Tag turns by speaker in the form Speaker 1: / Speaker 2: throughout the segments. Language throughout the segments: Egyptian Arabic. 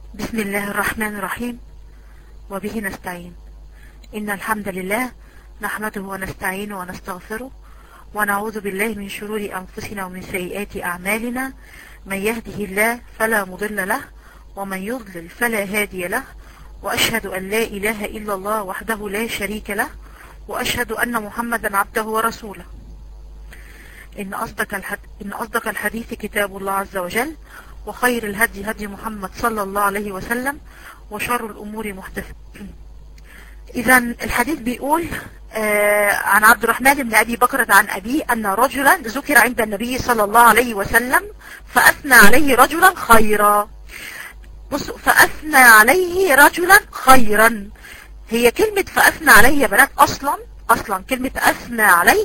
Speaker 1: بسم الله الرحمن الرحيم وبه نستعين إن الحمد لله نحمده ونستعينه ونستغفره ونعوذ بالله من شرور أنفسنا ومن سيئات أعمالنا من يهده الله فلا مضل له ومن يضلل فلا هادي له وأشهد أن لا إله إلا الله وحده لا شريك له وأشهد أن محمدا عبده ورسوله إن أصدق, الحد... إن أصدق الحديث كتاب الله عز وجل وخير الهدي هدي محمد صلى الله عليه وسلم وشر الأمور محدثة إذا الحديث بيقول آه عن عبد الرحمن بن أبي بكرة عن أبي أن رجلا ذكر عند النبي صلى الله عليه وسلم فأثنى عليه رجلا خيرا بص فأثنى عليه رجلا خيرا هي كلمة فأثنى عليه يا بنات أصلا أصلا كلمة أثنى عليه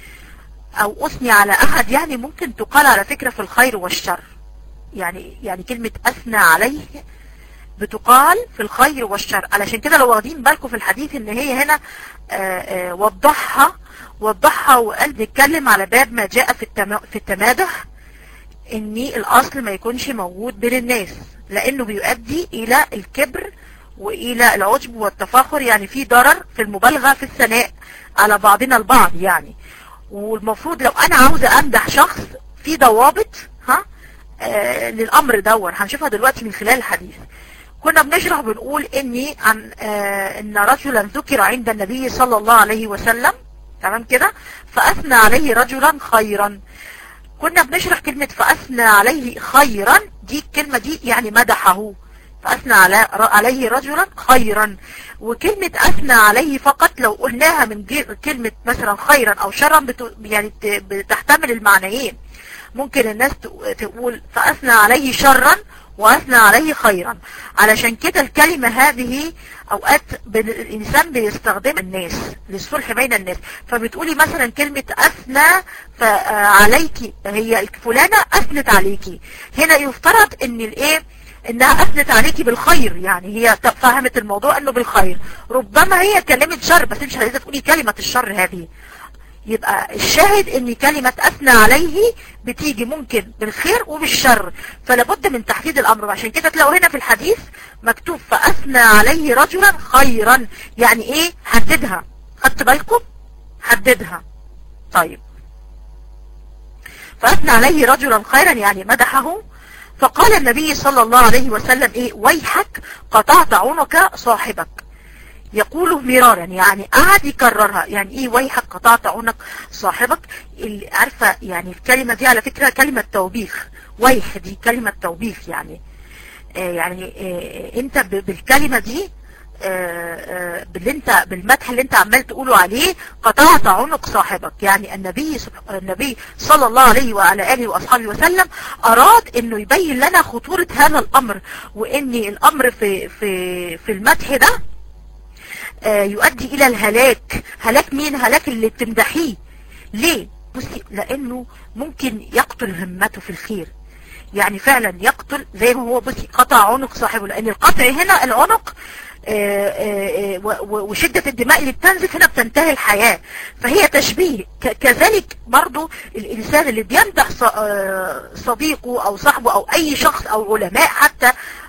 Speaker 1: أو أثني على أحد يعني ممكن تقال على فكرة في الخير والشر يعني يعني كلمة أثنى عليه بتقال في الخير والشر علشان كده لو واخدين بالكم في الحديث ان هي هنا آآ آآ وضحها وضحها وقال بيتكلم على باب ما جاء في في التمادح ان الاصل ما يكونش موجود بين الناس لانه بيؤدي الى الكبر والى العجب والتفاخر يعني في ضرر في المبالغة في الثناء على بعضنا البعض يعني والمفروض لو انا عاوزة امدح شخص في ضوابط ها آه للامر دور هنشوفها دلوقتي من خلال الحديث كنا بنشرح بنقول اني عن آه ان رجلا ذكر عند النبي صلى الله عليه وسلم تمام كده فاثنى عليه رجلا خيرا كنا بنشرح كلمة فاثنى عليه خيرا دي الكلمة دي يعني مدحه فأثنى على عليه رجلا خيرا وكلمة أثنى عليه فقط لو قلناها من كلمة مثلا خيرا أو شرا بت... يعني بتحتمل المعنيين ممكن الناس تقول فأثنى عليه شرا وأثنى عليه خيرا علشان كده الكلمة هذه أوقات الإنسان بيستخدم الناس للصلح بين الناس فبتقولي مثلا كلمة أثنى عليك هي فلانة أثنت عليكي هنا يفترض ان الايه انها اثنت عليكي بالخير يعني هي فهمت الموضوع انه بالخير ربما هي كلمت شر بس مش عايزه تقولي كلمة الشر هذه يبقى الشاهد ان كلمة اثنى عليه بتيجي ممكن بالخير وبالشر فلابد من تحديد الامر عشان كده تلاقوا هنا في الحديث مكتوب فاثنى عليه رجلا خيرا يعني ايه حددها خدت بالكم حددها طيب فاثنى عليه رجلا خيرا يعني مدحه فقال النبي صلى الله عليه وسلم ايه ويحك قطعت عنق صاحبك يقوله مرارا يعني قعد يكررها يعني ايه ويحك قطعت عنق صاحبك اللي عارفة يعني الكلمة دي على فكرة كلمة توبيخ ويح دي كلمة توبيخ يعني آه يعني آه انت بالكلمة دي آه باللي انت بالمدح اللي انت عمال تقوله عليه قطعت عنق صاحبك يعني النبي النبي صلى الله عليه وعلى اله واصحابه وسلم اراد انه يبين لنا خطورة هذا الامر وان الامر في في في المدح ده يؤدي الى الهلاك هلاك مين هلاك اللي بتمدحيه ليه بصي لانه ممكن يقتل همته في الخير يعني فعلا يقتل زي ما هو بصي قطع عنق صاحبه لان القطع هنا العنق آآ آآ وشدة الدماء اللي بتنزف هنا بتنتهي الحياة فهي تشبيه كذلك برضو الإنسان اللي بيمدح صديقه أو صاحبه أو أي شخص أو علماء حتى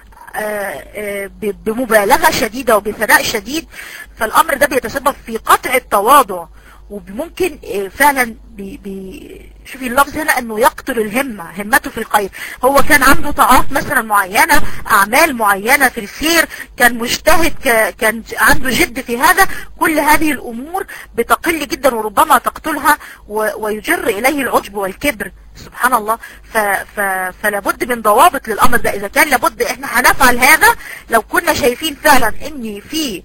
Speaker 1: بمبالغة شديدة وبثناء شديد فالأمر ده بيتسبب في قطع التواضع وممكن فعلا بي بي شوفي اللفظ هنا انه يقتل الهمة همته في الخير هو كان عنده طاعات مثلا معينة اعمال معينة في الخير كان مجتهد كان عنده جد في هذا كل هذه الامور بتقل جدا وربما تقتلها ويجر اليه العجب والكبر سبحان الله ف ف فلابد من ضوابط للامر ده اذا كان لابد احنا هنفعل هذا لو كنا شايفين فعلا ان في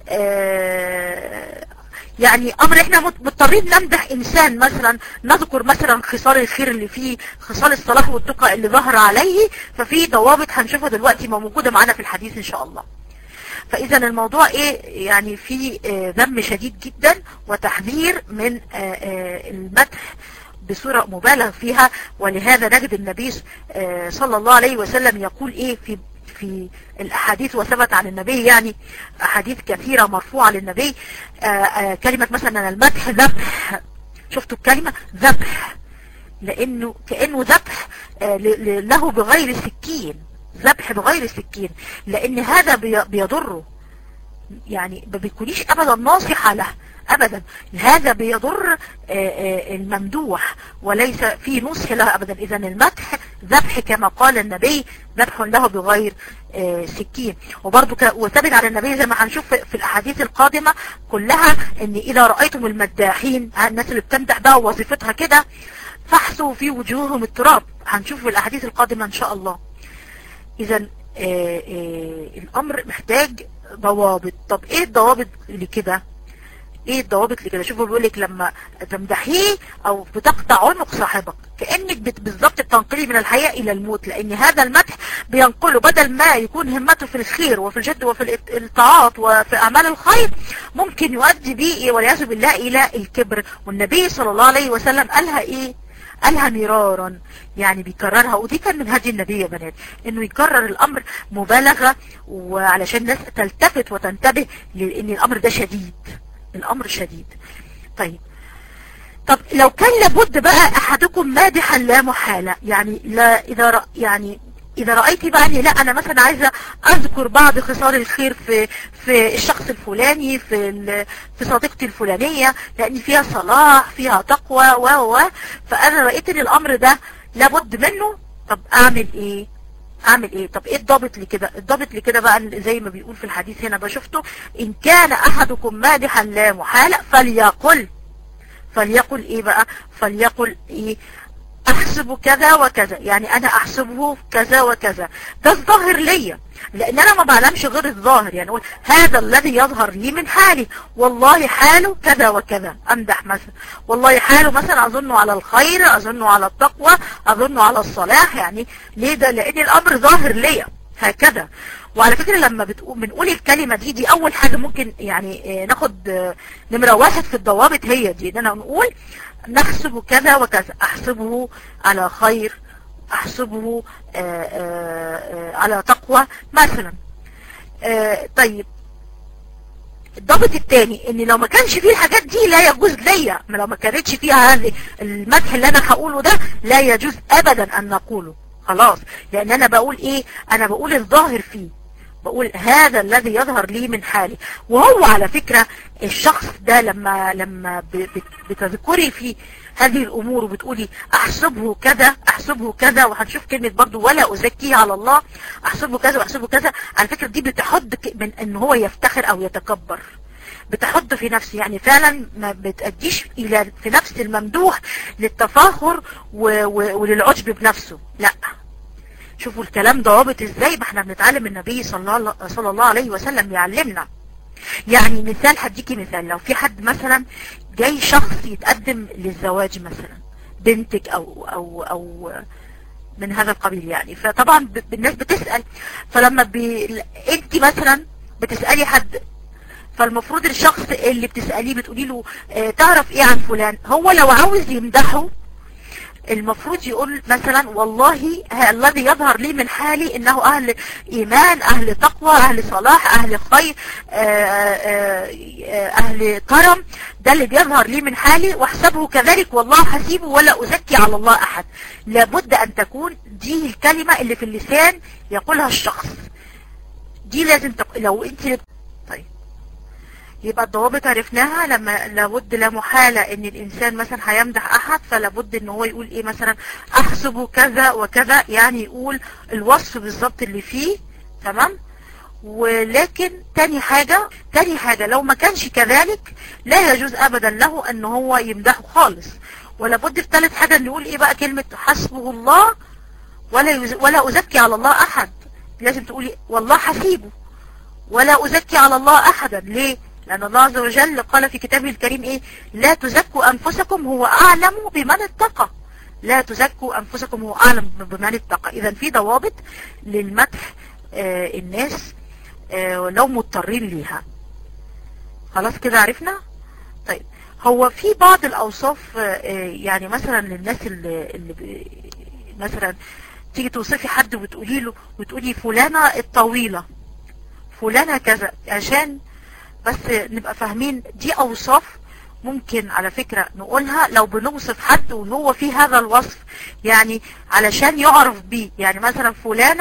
Speaker 1: آه يعني امر احنا مضطرين نمدح انسان مثلا نذكر مثلا خصال الخير اللي فيه خصال الصلاح والتقى اللي ظهر عليه ففي ضوابط هنشوفها دلوقتي موجودة معانا في الحديث ان شاء الله فاذا الموضوع ايه يعني في ذم شديد جدا وتحذير من المدح بصورة مبالغ فيها ولهذا نجد النبي صلى الله عليه وسلم يقول ايه في في الأحاديث وثبت عن النبي يعني أحاديث كثيرة مرفوعة للنبي آآ آآ كلمة مثلا المدح ذبح شفتوا الكلمة ذبح لأنه كأنه ذبح له بغير سكين ذبح بغير سكين لان هذا بيضره يعني ما بتكونيش ابدا ناصحة له ابدا هذا بيضر الممدوح وليس في نصح له ابدا اذا المدح ذبح كما قال النبي ذبح له بغير سكين وبرضه وثبت على النبي زي ما هنشوف في الاحاديث القادمة كلها ان اذا رأيتم المداحين الناس اللي بتمدح بقى وظيفتها كده فحصوا في وجوههم التراب هنشوف في الاحاديث القادمة ان شاء الله اذا الامر محتاج ضوابط طب ايه الضوابط اللي كده ايه الضوابط اللي كده شوفوا بيقول لك لما تمدحيه او بتقطع عنق صاحبك كانك بالظبط بتنقلي من الحياه الى الموت لان هذا المدح بينقله بدل ما يكون همته في الخير وفي الجد وفي الطاعات وفي اعمال الخير ممكن يؤدي به والعياذ بالله الى الكبر والنبي صلى الله عليه وسلم قالها ايه قالها مرارا يعني بيكررها ودي كان من هدي النبي يا بنات انه يكرر الامر مبالغة وعلشان الناس تلتفت وتنتبه لان الامر ده شديد الامر شديد طيب طب لو كان لابد بقى احدكم مادحا لا محالة يعني لا اذا رأ يعني اذا رأيتي بقى اني لا انا مثلا عايزة اذكر بعض خصال الخير في في الشخص الفلاني في في صديقتي الفلانية لان فيها صلاح فيها تقوى و و فانا رأيت ان الامر ده لابد منه طب اعمل ايه اعمل ايه طب ايه الضابط لكده الضابط لكده بقى زي ما بيقول في الحديث هنا بشفته ان كان احدكم مادحا لا محالة فليقل فليقل ايه بقى فليقل ايه احسب كذا وكذا يعني انا احسبه كذا وكذا ده الظاهر ليا لان انا ما بعلمش غير الظاهر يعني اقول هذا الذي يظهر لي من حالي والله حاله كذا وكذا امدح مثلا والله حاله مثلا اظنه على الخير اظنه على التقوى اظنه على الصلاح يعني ليه ده لان الامر ظاهر ليا هكذا وعلى فكرة لما بتقول بنقول الكلمة دي دي اول حاجة ممكن يعني ناخد نمرة واحد في الضوابط هي دي ان نقول نحسب كذا وكذا احسبه على خير احسبه آآ آآ على تقوى مثلا طيب الضابط الثاني ان لو ما كانش فيه الحاجات دي لا يجوز ليا لو ما كانتش فيها هذه المدح اللي انا هقوله ده لا يجوز ابدا ان نقوله خلاص لان انا بقول ايه انا بقول الظاهر فيه بقول هذا الذي يظهر لي من حالي وهو على فكرة الشخص ده لما لما بتذكري في هذه الامور وبتقولي احسبه كذا احسبه كذا وهنشوف كلمة برضو ولا ازكيه على الله احسبه كذا واحسبه كذا على فكرة دي بتحد من ان هو يفتخر او يتكبر بتحط في نفسي يعني فعلا ما بتأديش الى في نفس الممدوح للتفاخر وللعجب بنفسه لا شوفوا الكلام ضوابط ازاي ما احنا بنتعلم النبي صلى الله, صلى الله عليه وسلم يعلمنا يعني مثال هديكي مثال لو في حد مثلا جاي شخص يتقدم للزواج مثلا بنتك او او او من هذا القبيل يعني فطبعا الناس بتسأل فلما بي... انت مثلا بتسألي حد فالمفروض الشخص اللي بتسأليه بتقولي له اه تعرف ايه عن فلان هو لو عاوز يمدحه المفروض يقول مثلا والله الذي يظهر لي من حالي انه اهل ايمان اهل تقوى اهل صلاح اهل خير اهل كرم ده اللي بيظهر لي من حالي واحسبه كذلك والله حسيبه ولا ازكي على الله احد لابد ان تكون دي الكلمة اللي في اللسان يقولها الشخص دي لازم تق... لو انت طيب يبقى الضوابط عرفناها لما لابد لا محالة ان الانسان مثلا هيمدح احد فلابد ان هو يقول ايه مثلا احسبه كذا وكذا يعني يقول الوصف بالظبط اللي فيه تمام ولكن تاني حاجة تاني حاجة لو ما كانش كذلك لا يجوز ابدا له ان هو يمدحه خالص ولا بد في ثالث حاجة نقول ايه بقى كلمة حسبه الله ولا يز... ولا ازكي على الله احد لازم تقولي والله حسيبه ولا ازكي على الله احدا ليه لأن الله عز وجل قال في كتابه الكريم إيه لا تزكوا أنفسكم هو أعلم بمن اتقى لا تزكوا أنفسكم هو أعلم بمن اتقى إذا في ضوابط للمدح آه الناس آه لو مضطرين ليها خلاص كده عرفنا طيب هو في بعض الأوصاف آه يعني مثلا للناس اللي, اللي مثلا تيجي توصفي حد وتقولي له وتقولي فلانة الطويلة فلانة كذا عشان بس نبقى فاهمين دي اوصاف ممكن على فكرة نقولها لو بنوصف حد وهو في هذا الوصف يعني علشان يعرف بيه يعني مثلا فلانة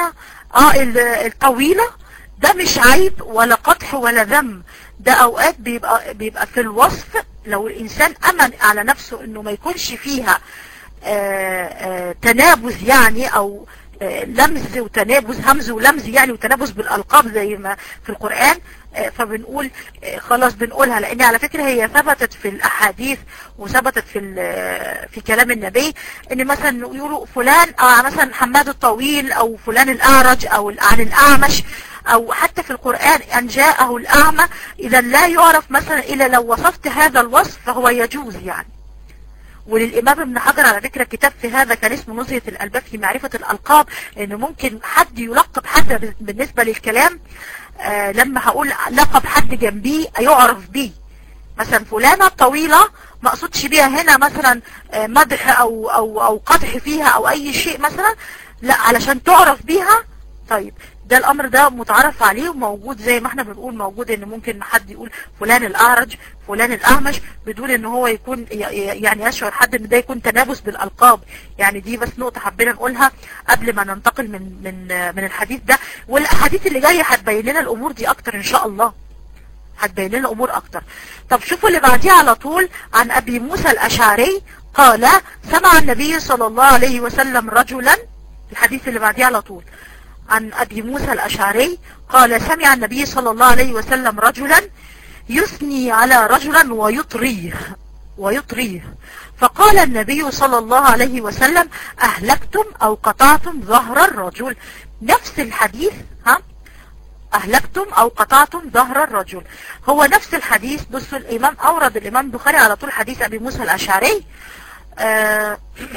Speaker 1: اه الطويلة ده مش عيب ولا قدح ولا ذم ده اوقات بيبقى, بيبقى في الوصف لو الانسان امن على نفسه انه ما يكونش فيها آآ آآ تنابز يعني او لمز وتنابز همز ولمز يعني وتنابز بالالقاب زي ما في القرآن فبنقول خلاص بنقولها لان على فكرة هي ثبتت في الاحاديث وثبتت في في كلام النبي ان مثلا يقولوا فلان آه مثلا حماد الطويل او فلان الاعرج او عن الاعمش او حتى في القرآن ان جاءه الاعمى اذا لا يعرف مثلا الا لو وصفت هذا الوصف فهو يجوز يعني وللإمام ابن حجر على فكرة كتاب في هذا كان اسمه نزهة الألباب في معرفة الألقاب إنه ممكن حد يلقب حد بالنسبة للكلام آه لما هقول لقب حد جنبيه يعرف بيه مثلا فلانة طويلة ما اقصدش بيها هنا مثلا آه مدح أو, أو, أو قدح فيها أو أي شيء مثلا لا علشان تعرف بيها طيب ده الامر ده متعرف عليه وموجود زي ما احنا بنقول موجود ان ممكن حد يقول فلان الاعرج فلان الاعمش بدون ان هو يكون يعني يشعر حد ان ده يكون تنابس بالالقاب يعني دي بس نقطة حبينا نقولها قبل ما ننتقل من من من الحديث ده والاحاديث اللي جاية هتبين لنا الامور دي اكتر ان شاء الله هتبين لنا امور اكتر طب شوفوا اللي بعديه على طول عن ابي موسى الاشعري قال سمع النبي صلى الله عليه وسلم رجلا الحديث اللي بعديه على طول عن أبي موسى الأشعري قال سمع النبي صلى الله عليه وسلم رجلا يثني على رجلا ويطريه ويطريه فقال النبي صلى الله عليه وسلم أهلكتم أو قطعتم ظهر الرجل نفس الحديث ها أهلكتم أو قطعتم ظهر الرجل هو نفس الحديث بصوا الإمام أورد الإمام البخاري على طول حديث أبي موسى الأشعري آه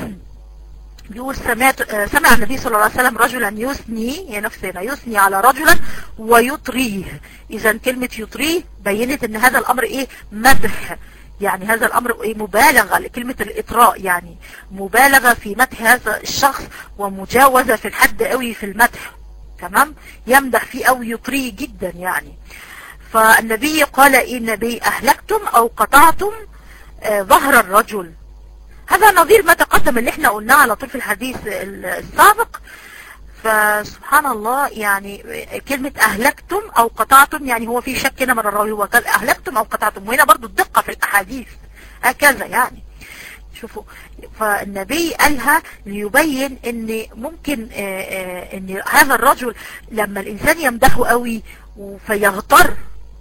Speaker 1: بيقول سمعت سمع النبي صلى الله عليه وسلم رجلا يثني هي نفس هنا يثني على رجلا ويطريه اذا كلمة يطريه بينت ان هذا الامر ايه مدح يعني هذا الامر ايه مبالغة لكلمة الاطراء يعني مبالغة في مدح هذا الشخص ومجاوزة في الحد قوي في المدح تمام يمدح فيه او يطريه جدا يعني فالنبي قال ايه النبي اهلكتم او قطعتم آه ظهر الرجل هذا نظير ما تقدم اللي احنا قلناه على طول في الحديث السابق فسبحان الله يعني كلمة اهلكتم او قطعتم يعني هو في شك هنا من الراوي هو قال اهلكتم او قطعتم وهنا برضو الدقة في الاحاديث هكذا يعني شوفوا فالنبي قالها ليبين ان ممكن ان هذا الرجل لما الانسان يمدحه قوي فيغتر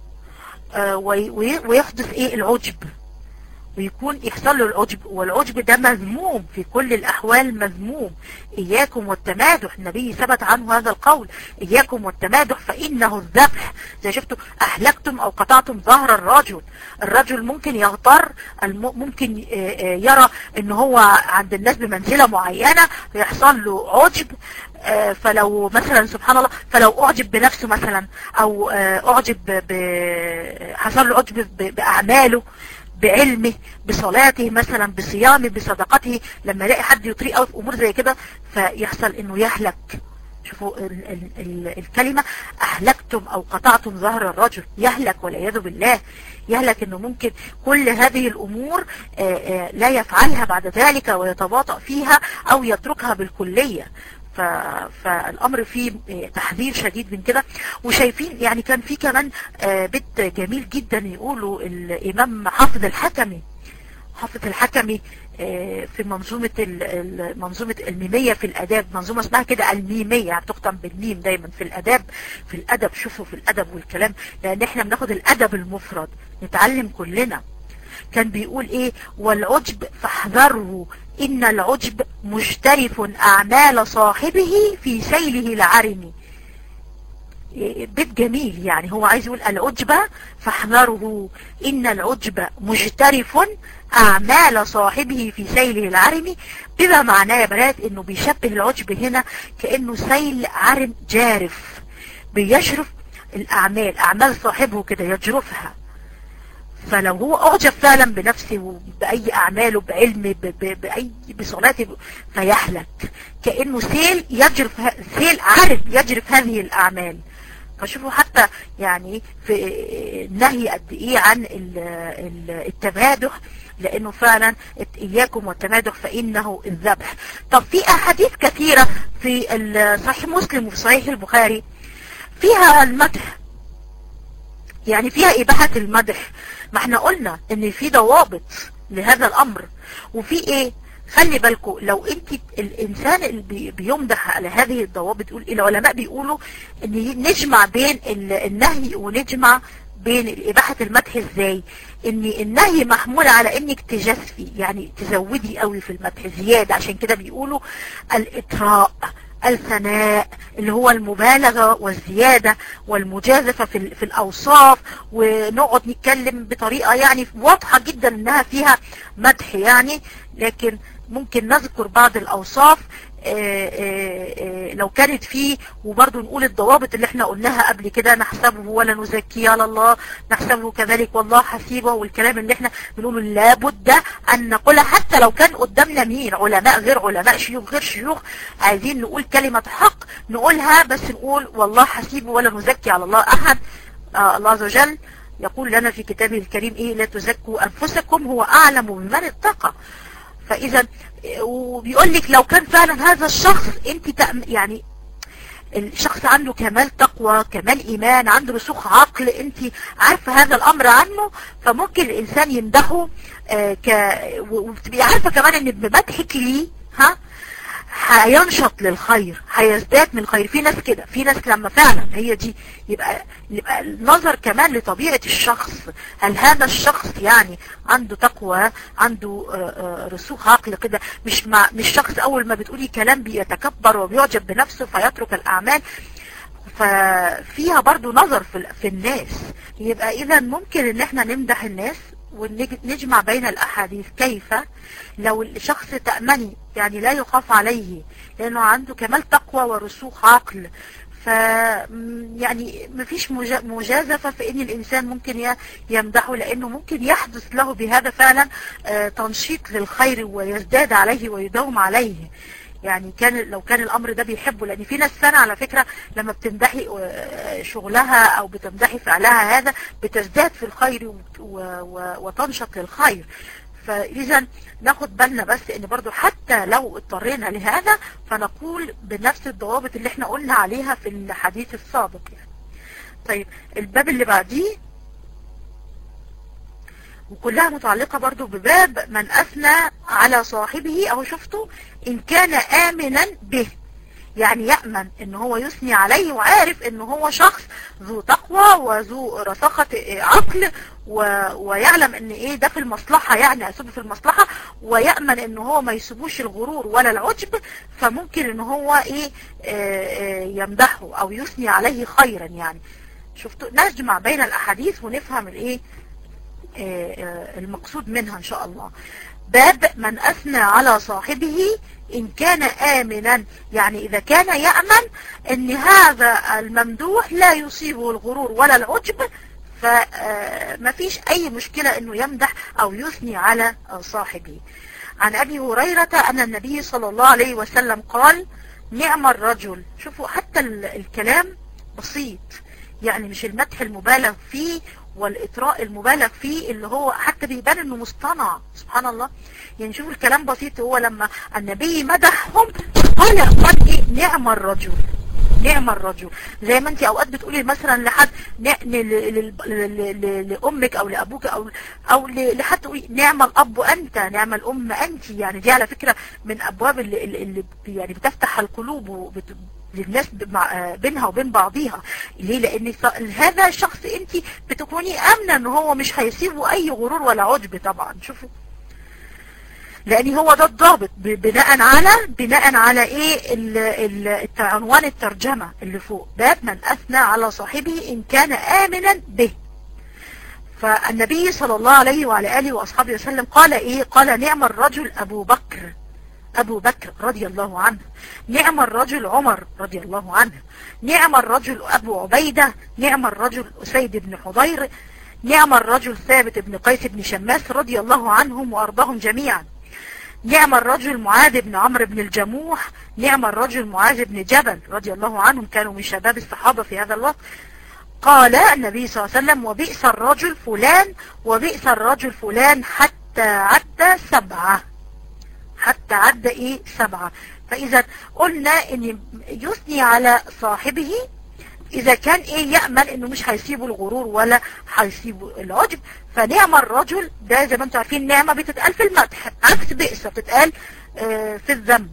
Speaker 1: ويحدث ايه العجب ويكون يحصل له العجب والعجب ده مذموم في كل الأحوال مذموم إياكم والتمادح النبي ثبت عنه هذا القول إياكم والتمادح فإنه الذبح زي شفتوا أهلكتم أو قطعتم ظهر الرجل الرجل ممكن يغتر ممكن يرى ان هو عند الناس بمنزلة معينة ويحصل له عجب فلو مثلا سبحان الله فلو اعجب بنفسه مثلا او اعجب ب... حصل له عجب ب... باعماله بعلمه بصلاته مثلا بصيامه بصدقته لما يلاقي حد يطريه قوي في امور زي كده فيحصل انه يهلك شوفوا ال ال ال الكلمة اهلكتم او قطعتم ظهر الرجل يهلك والعياذ بالله يهلك انه ممكن كل هذه الامور آآ آآ لا يفعلها بعد ذلك ويتباطأ فيها او يتركها بالكلية ف... فالامر فيه تحذير شديد من كده وشايفين يعني كان في كمان بيت جميل جدا يقولوا الامام حافظ الحكمي حافظ الحكمي في منظومة منظومة الميمية في الاداب منظومة اسمها كده الميمية يعني تختم بالميم دايما في الاداب في الادب شوفوا في الادب والكلام لان احنا بناخد الادب المفرد نتعلم كلنا كان بيقول ايه والعجب فاحذره ان العجب مجترف اعمال صاحبه في سيله العرم بيت جميل يعني هو عايز يقول العجب فاحذره ان العجب مجترف اعمال صاحبه في سيله العرم بما معناه يا بنات انه بيشبه العجب هنا كانه سيل عرم جارف بيشرف الاعمال اعمال صاحبه كده يجرفها فلو هو اعجب فعلا بنفسه وبأي اعماله بعلمه بأي بصلاته فيهلك كأنه سيل يجرف سيل عارف يجرف هذه الاعمال فشوفوا حتى يعني في النهي قد ايه عن التمادح لانه فعلا اياكم والتمادح فانه الذبح طب في احاديث كثيرة في صحيح مسلم وفي صحيح البخاري فيها المدح يعني فيها اباحة المدح ما احنا قلنا ان في ضوابط لهذا الامر وفي ايه خلي بالكم لو انت الانسان اللي بيمدح على هذه الضوابط يقول العلماء بيقولوا ان نجمع بين النهي ونجمع بين اباحة المدح ازاي ان النهي محمول على انك تجسفي يعني تزودي قوي في المدح زيادة عشان كده بيقولوا الاطراء الثناء اللي هو المبالغة والزيادة والمجازفة في, في الأوصاف ونقعد نتكلم بطريقة يعني واضحة جدا انها فيها مدح يعني لكن ممكن نذكر بعض الأوصاف آآ آآ لو كانت فيه وبرضه نقول الضوابط اللي احنا قلناها قبل كده نحسبه ولا نزكيه على الله نحسبه كذلك والله حسيبه والكلام اللي احنا بنقوله لابد ان نقولها حتى لو كان قدامنا مين علماء غير علماء شيوخ غير شيوخ عايزين نقول كلمة حق نقولها بس نقول والله حسيبه ولا نزكي على الله احد آه الله عز وجل يقول لنا في كتابه الكريم ايه لا تزكوا انفسكم هو اعلم بمن اتقى فاذا وبيقول لك لو كان فعلا هذا الشخص انت يعني الشخص عنده كمال تقوى كمال ايمان عنده رسوخ عقل انت عارفه هذا الامر عنه فممكن الانسان يمدحه آه ك وبتبقي عارفه كمان ان بمدحك ليه ها هينشط للخير هيزداد من الخير في ناس كده في ناس لما فعلا هي دي يبقى يبقى النظر كمان لطبيعة الشخص هل هذا الشخص يعني عنده تقوى عنده رسوخ عقل كده مش مع مش شخص اول ما بتقولي كلام بيتكبر وبيعجب بنفسه فيترك الاعمال ففيها برضو نظر في, في الناس يبقى اذا ممكن ان احنا نمدح الناس ونجمع بين الأحاديث كيف لو الشخص تأمني يعني لا يخاف عليه لأنه عنده كمال تقوى ورسوخ عقل ف يعني مفيش مجازفة في ان الانسان ممكن يمدحه لانه ممكن يحدث له بهذا فعلا تنشيط للخير ويزداد عليه ويداوم عليه يعني كان لو كان الامر ده بيحبه لان في ناس فعلا على فكرة لما بتمدحي شغلها او بتمدحي فعلها هذا بتزداد في الخير وتنشط للخير فاذا ناخد بالنا بس ان برضو حتى لو اضطرينا لهذا فنقول بنفس الضوابط اللي احنا قلنا عليها في الحديث السابق يعني. طيب الباب اللي بعديه وكلها متعلقة برضو بباب من أثنى على صاحبه أو شفته إن كان آمنا به يعني يأمن ان هو يثني عليه وعارف ان هو شخص ذو تقوى وذو رساخة عقل و... ويعلم ان ايه ده في المصلحة يعني هيسيبه في المصلحة ويأمن ان هو ما يسيبوش الغرور ولا العجب فممكن ان هو ايه آه يمدحه او يثني عليه خيرا يعني شفتوا نجمع بين الاحاديث ونفهم الايه آه المقصود منها ان شاء الله باب من أثنى على صاحبه إن كان آمنا يعني إذا كان يأمن أن هذا الممدوح لا يصيبه الغرور ولا العجب فما فيش أي مشكلة أنه يمدح أو يثني على صاحبه عن أبي هريرة أن النبي صلى الله عليه وسلم قال نعم الرجل شوفوا حتى الكلام بسيط يعني مش المدح المبالغ فيه والإطراء المبالغ فيه اللي هو حتى بيبان انه مصطنع سبحان الله يعني شوفوا الكلام بسيط هو لما النبي مدحهم قال قال ايه نعم الرجل نعم الرجل زي ما انت اوقات بتقولي مثلا لحد لامك او لابوك او او لحد تقولي نعم الاب انت نعم الام انت يعني دي على فكرة من ابواب اللي, اللي يعني بتفتح القلوب وبت للناس بينها وبين بعضيها ليه لان هذا الشخص انت بتكوني امنه ان هو مش هيسيبه اي غرور ولا عجب طبعا شوفوا لان هو ده الضابط بناء على بناء على ايه ال ال عنوان الترجمة اللي فوق باب من اثنى على صاحبه ان كان امنا به فالنبي صلى الله عليه وعلى اله واصحابه وسلم قال ايه قال نعم الرجل ابو بكر أبو بكر رضي الله عنه نعم الرجل عمر رضي الله عنه نعم الرجل أبو عبيدة نعم الرجل أسيد بن حضير نعم الرجل ثابت بن قيس بن شماس رضي الله عنهم وأرضاهم جميعا نعم الرجل معاذ بن عمرو بن الجموح نعم الرجل معاذ بن جبل رضي الله عنهم كانوا من شباب الصحابة في هذا الوقت قال النبي صلى الله عليه وسلم وبئس الرجل فلان وبئس الرجل فلان حتى عد سبعة حتى عد ايه سبعة فاذا قلنا ان يثني على صاحبه اذا كان ايه يأمل انه مش هيسيبه الغرور ولا هيسيبه العجب فنعم الرجل ده زي ما انتم عارفين نعمة بتتقال في المدح عكس بئس بتتقال آه في الذنب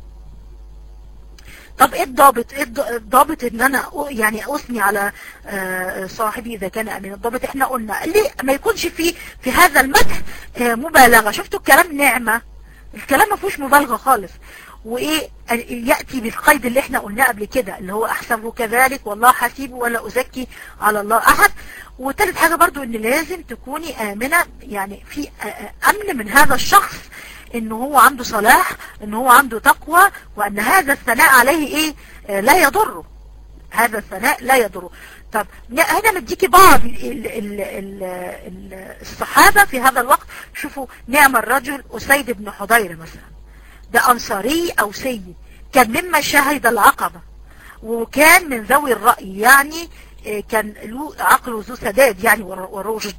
Speaker 1: طب ايه الضابط ايه الضابط ان انا يعني اثني على صاحبي اذا كان امين الضابط احنا قلنا ليه ما يكونش في في هذا المدح مبالغة شفتوا الكلام نعمة الكلام ما فيهوش مبالغة خالص وايه يأتي بالقيد اللي احنا قلناه قبل كده اللي هو احسبه كذلك والله حسيبه ولا ازكي على الله احد وثالث حاجة برضو ان لازم تكوني امنة يعني في امن من هذا الشخص ان هو عنده صلاح ان هو عنده تقوى وان هذا الثناء عليه ايه آه لا يضره هذا الثناء لا يضره طب هنا مديكي بعض ال ال ال الصحابة في هذا الوقت شوفوا نعم الرجل أسيد بن حضير مثلا ده أنصاري أو سيد كان مما شهد العقبة وكان من ذوي الرأي يعني كان له عقله ذو سداد يعني ورشد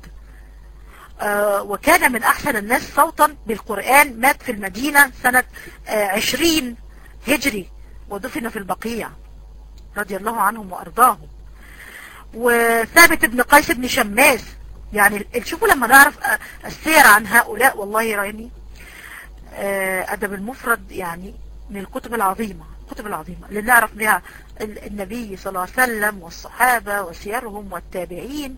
Speaker 1: آه وكان من أحسن الناس صوتا بالقرآن مات في المدينة سنة آه عشرين هجري ودفن في البقيع رضي الله عنهم وأرضاهم وثابت بن قيس بن شماس يعني شوفوا لما نعرف السير عن هؤلاء والله يعني آه أدب المفرد يعني من الكتب العظيمة الكتب العظيمة اللي نعرف بها النبي صلى الله عليه وسلم والصحابة وسيرهم والتابعين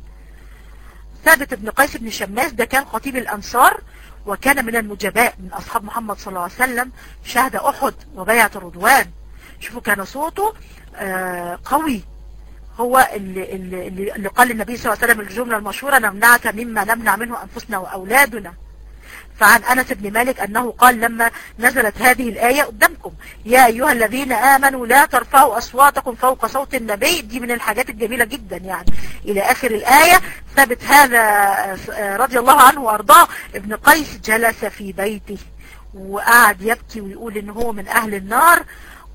Speaker 1: ثابت بن قيس بن شماس ده كان خطيب الأنصار وكان من المجباء من أصحاب محمد صلى الله عليه وسلم شهد أحد وبيعة الرضوان شوفوا كان صوته آه قوي هو اللي, اللي, اللي قال النبي صلى الله عليه وسلم الجملة المشهورة نمنعك مما نمنع منه أنفسنا وأولادنا فعن أنس بن مالك أنه قال لما نزلت هذه الآية قدامكم يا أيها الذين آمنوا لا ترفعوا أصواتكم فوق صوت النبي دي من الحاجات الجميلة جدا يعني إلى آخر الآية ثبت هذا رضي الله عنه وأرضاه ابن قيس جلس في بيته وقعد يبكي ويقول إن هو من أهل النار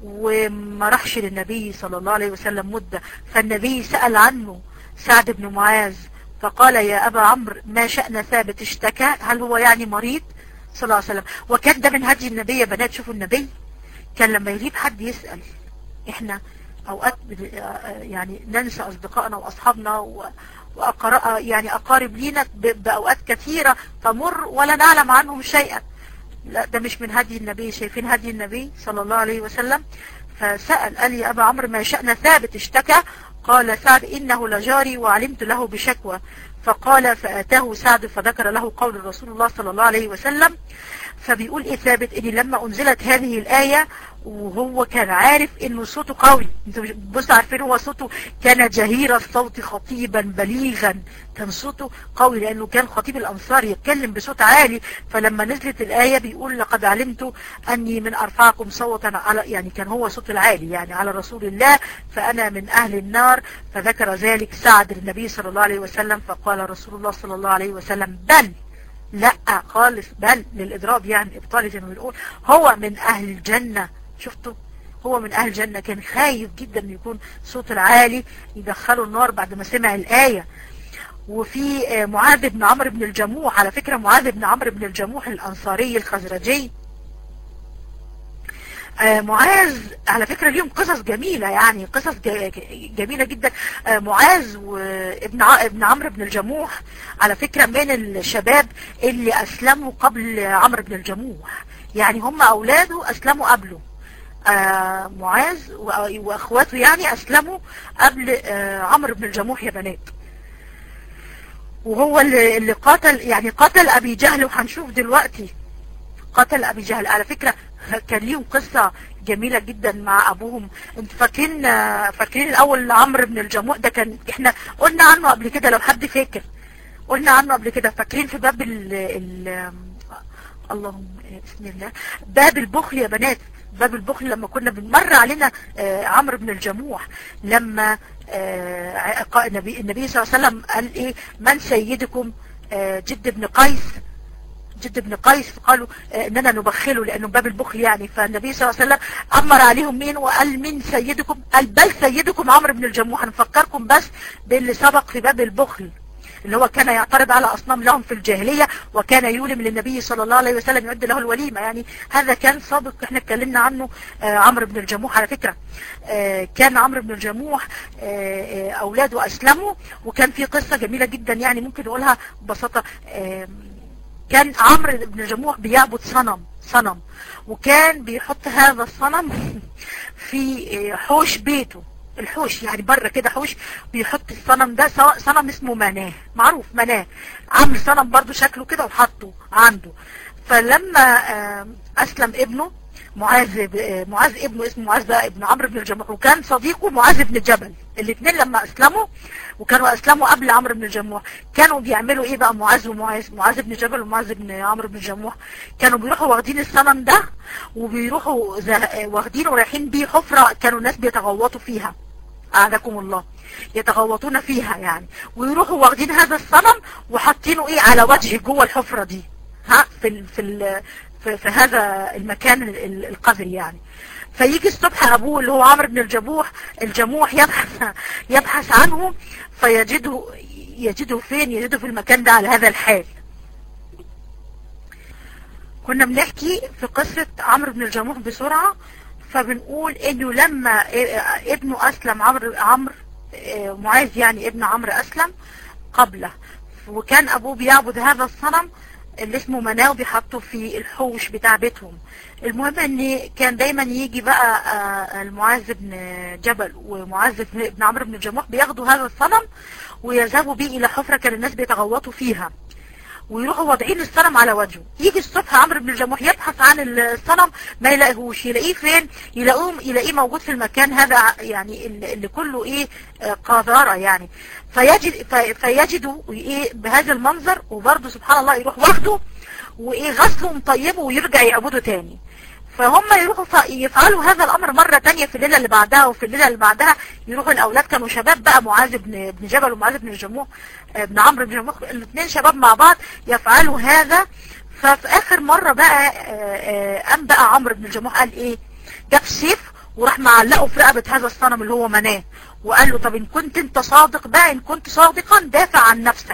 Speaker 1: وما راحش للنبي صلى الله عليه وسلم مدة فالنبي سأل عنه سعد بن معاذ فقال يا أبا عمرو ما شأن ثابت اشتكى هل هو يعني مريض صلى الله عليه وسلم وكان ده من هدي النبي يا بنات شوفوا النبي كان لما يغيب حد يسأل احنا اوقات يعني ننسى اصدقائنا واصحابنا وأقرأ يعني اقارب لينا باوقات كثيرة تمر ولا نعلم عنهم شيئا لا ده مش من هدي النبي شايفين هدي النبي صلى الله عليه وسلم فسأل قال يا أبا عمرو ما شأن ثابت اشتكى قال سعد إنه لجاري وعلمت له بشكوى فقال فأتاه سعد فذكر له قول رسول الله صلى الله عليه وسلم فبيقول إيه ثابت إن لما أنزلت هذه الآية وهو كان عارف إنه صوته قوي انتوا بصوا عارفين هو صوته كان جهير الصوت خطيبا بليغا كان صوته قوي لأنه كان خطيب الأنصار يتكلم بصوت عالي فلما نزلت الآية بيقول لقد علمت أني من أرفعكم صوتا على يعني كان هو صوت العالي يعني على رسول الله فأنا من أهل النار فذكر ذلك سعد النبي صلى الله عليه وسلم فقال رسول الله صلى الله عليه وسلم بل لا خالص بل للإضراب يعني إبطال زي ما بنقول هو من أهل الجنة شفتوا هو من أهل الجنة كان خايف جدا أن يكون صوت العالي يدخله النار بعد ما سمع الآية وفي معاذ بن عمرو بن الجموح على فكرة معاذ بن عمرو بن الجموح الأنصاري الخزرجي معاذ على فكرة ليهم قصص جميلة يعني قصص جميلة جدا معاذ وابن ابن عمرو بن الجموح على فكرة من الشباب اللي أسلموا قبل عمرو بن الجموح يعني هم أولاده أسلموا قبله معاذ وأخواته يعني أسلموا قبل عمرو بن الجموح يا بنات وهو اللي, اللي قاتل يعني قتل أبي جهل وهنشوف دلوقتي قتل أبي جهل على فكرة كان ليهم قصة جميلة جدا مع أبوهم انتوا فاكرين فاكرين الأول عمرو بن الجموح ده كان احنا قلنا عنه قبل كده لو حد فاكر قلنا عنه قبل كده فاكرين في باب ال ال اللهم بسم الله باب البخل يا بنات باب البخل لما كنا بنمر علينا عمرو بن الجموح لما النبي, النبي صلى الله عليه وسلم قال ايه من سيدكم جد بن قيس جد بن قيس قالوا اننا نبخله لانه باب البخل يعني فالنبي صلى الله عليه وسلم امر عليهم مين وقال من سيدكم قال بل سيدكم عمرو بن الجموح هنفكركم بس باللي سبق في باب البخل اللي هو كان يعترض على أصنام لهم في الجاهلية وكان يولم للنبي صلى الله عليه وسلم يعد له الوليمة يعني هذا كان سابق احنا اتكلمنا عنه آه عمرو بن الجموح على فكرة آه كان عمرو بن الجموح آه أولاده أسلموا وكان في قصة جميلة جدا يعني ممكن نقولها ببساطة كان عمرو بن الجموح بيعبد صنم صنم وكان بيحط هذا الصنم في حوش بيته الحوش يعني بره كده حوش بيحط الصنم ده سواء صنم اسمه مناه معروف مناه عامل صنم برضو شكله كده وحطه عنده فلما اسلم ابنه معاذ معاذ ابنه اسمه معاذ بقى ابن عمرو بن الجموح وكان صديقه معاذ بن جبل الاثنين لما اسلموا وكانوا اسلموا قبل عمرو بن الجموح كانوا بيعملوا ايه بقى معاذ ومعاذ معاذ بن جبل ومعاذ بن عمرو بن الجموح كانوا بيروحوا واخدين الصنم ده وبيروحوا واخدينه ورايحين بيه حفرة كانوا الناس بيتغوطوا فيها أعدكم الله يتغوطون فيها يعني ويروحوا واخدين هذا الصنم وحاطينه ايه على وجه جوه الحفرة دي ها في ال في ال في, في هذا المكان القذري يعني فيجي الصبح ابوه اللي هو عمرو بن الجموح الجموح يبحث يبحث عنه فيجده يجده فين يجده في المكان ده على هذا الحال كنا بنحكي في قصة عمرو بن الجموح بسرعة فبنقول انه لما ابنه اسلم عمرو عمرو معاذ يعني ابن عمرو اسلم قبله وكان ابوه بيعبد هذا الصنم اللي اسمه مناو بيحطه في الحوش بتاع بيتهم المهم ان كان دايما يجي بقى المعاذ بن جبل ومعاذ بن عمرو بن الجموح بياخدوا هذا الصنم ويذهبوا بيه الى حفرة كان الناس بيتغوطوا فيها ويروحوا واضعين الصنم على وجهه يجي الصبح عمرو بن الجموح يبحث عن الصنم ما يلاقيهوش يلاقيه فين يلاقوه يلاقيه موجود في المكان هذا يعني اللي كله ايه قذارة يعني فيجد فيجدوا ايه بهذا المنظر وبرضه سبحان الله يروح واخده وايه غسله ومطيبه ويرجع يعبده تاني فهم يروحوا يفعلوا هذا الامر مرة تانية في الليلة اللي بعدها وفي الليلة اللي بعدها يروحوا الاولاد كانوا شباب بقى معاذ بن بن جبل ومعاذ بن الجموح ابن عمرو بن الجموح الاثنين شباب مع بعض يفعلوا هذا ففي اخر مرة بقى قام بقى عمرو بن الجموح قال ايه جاب سيف وراح معلقه في رقبة هذا الصنم اللي هو مناه وقال له طب ان كنت انت صادق بقى ان كنت صادقا دافع عن نفسك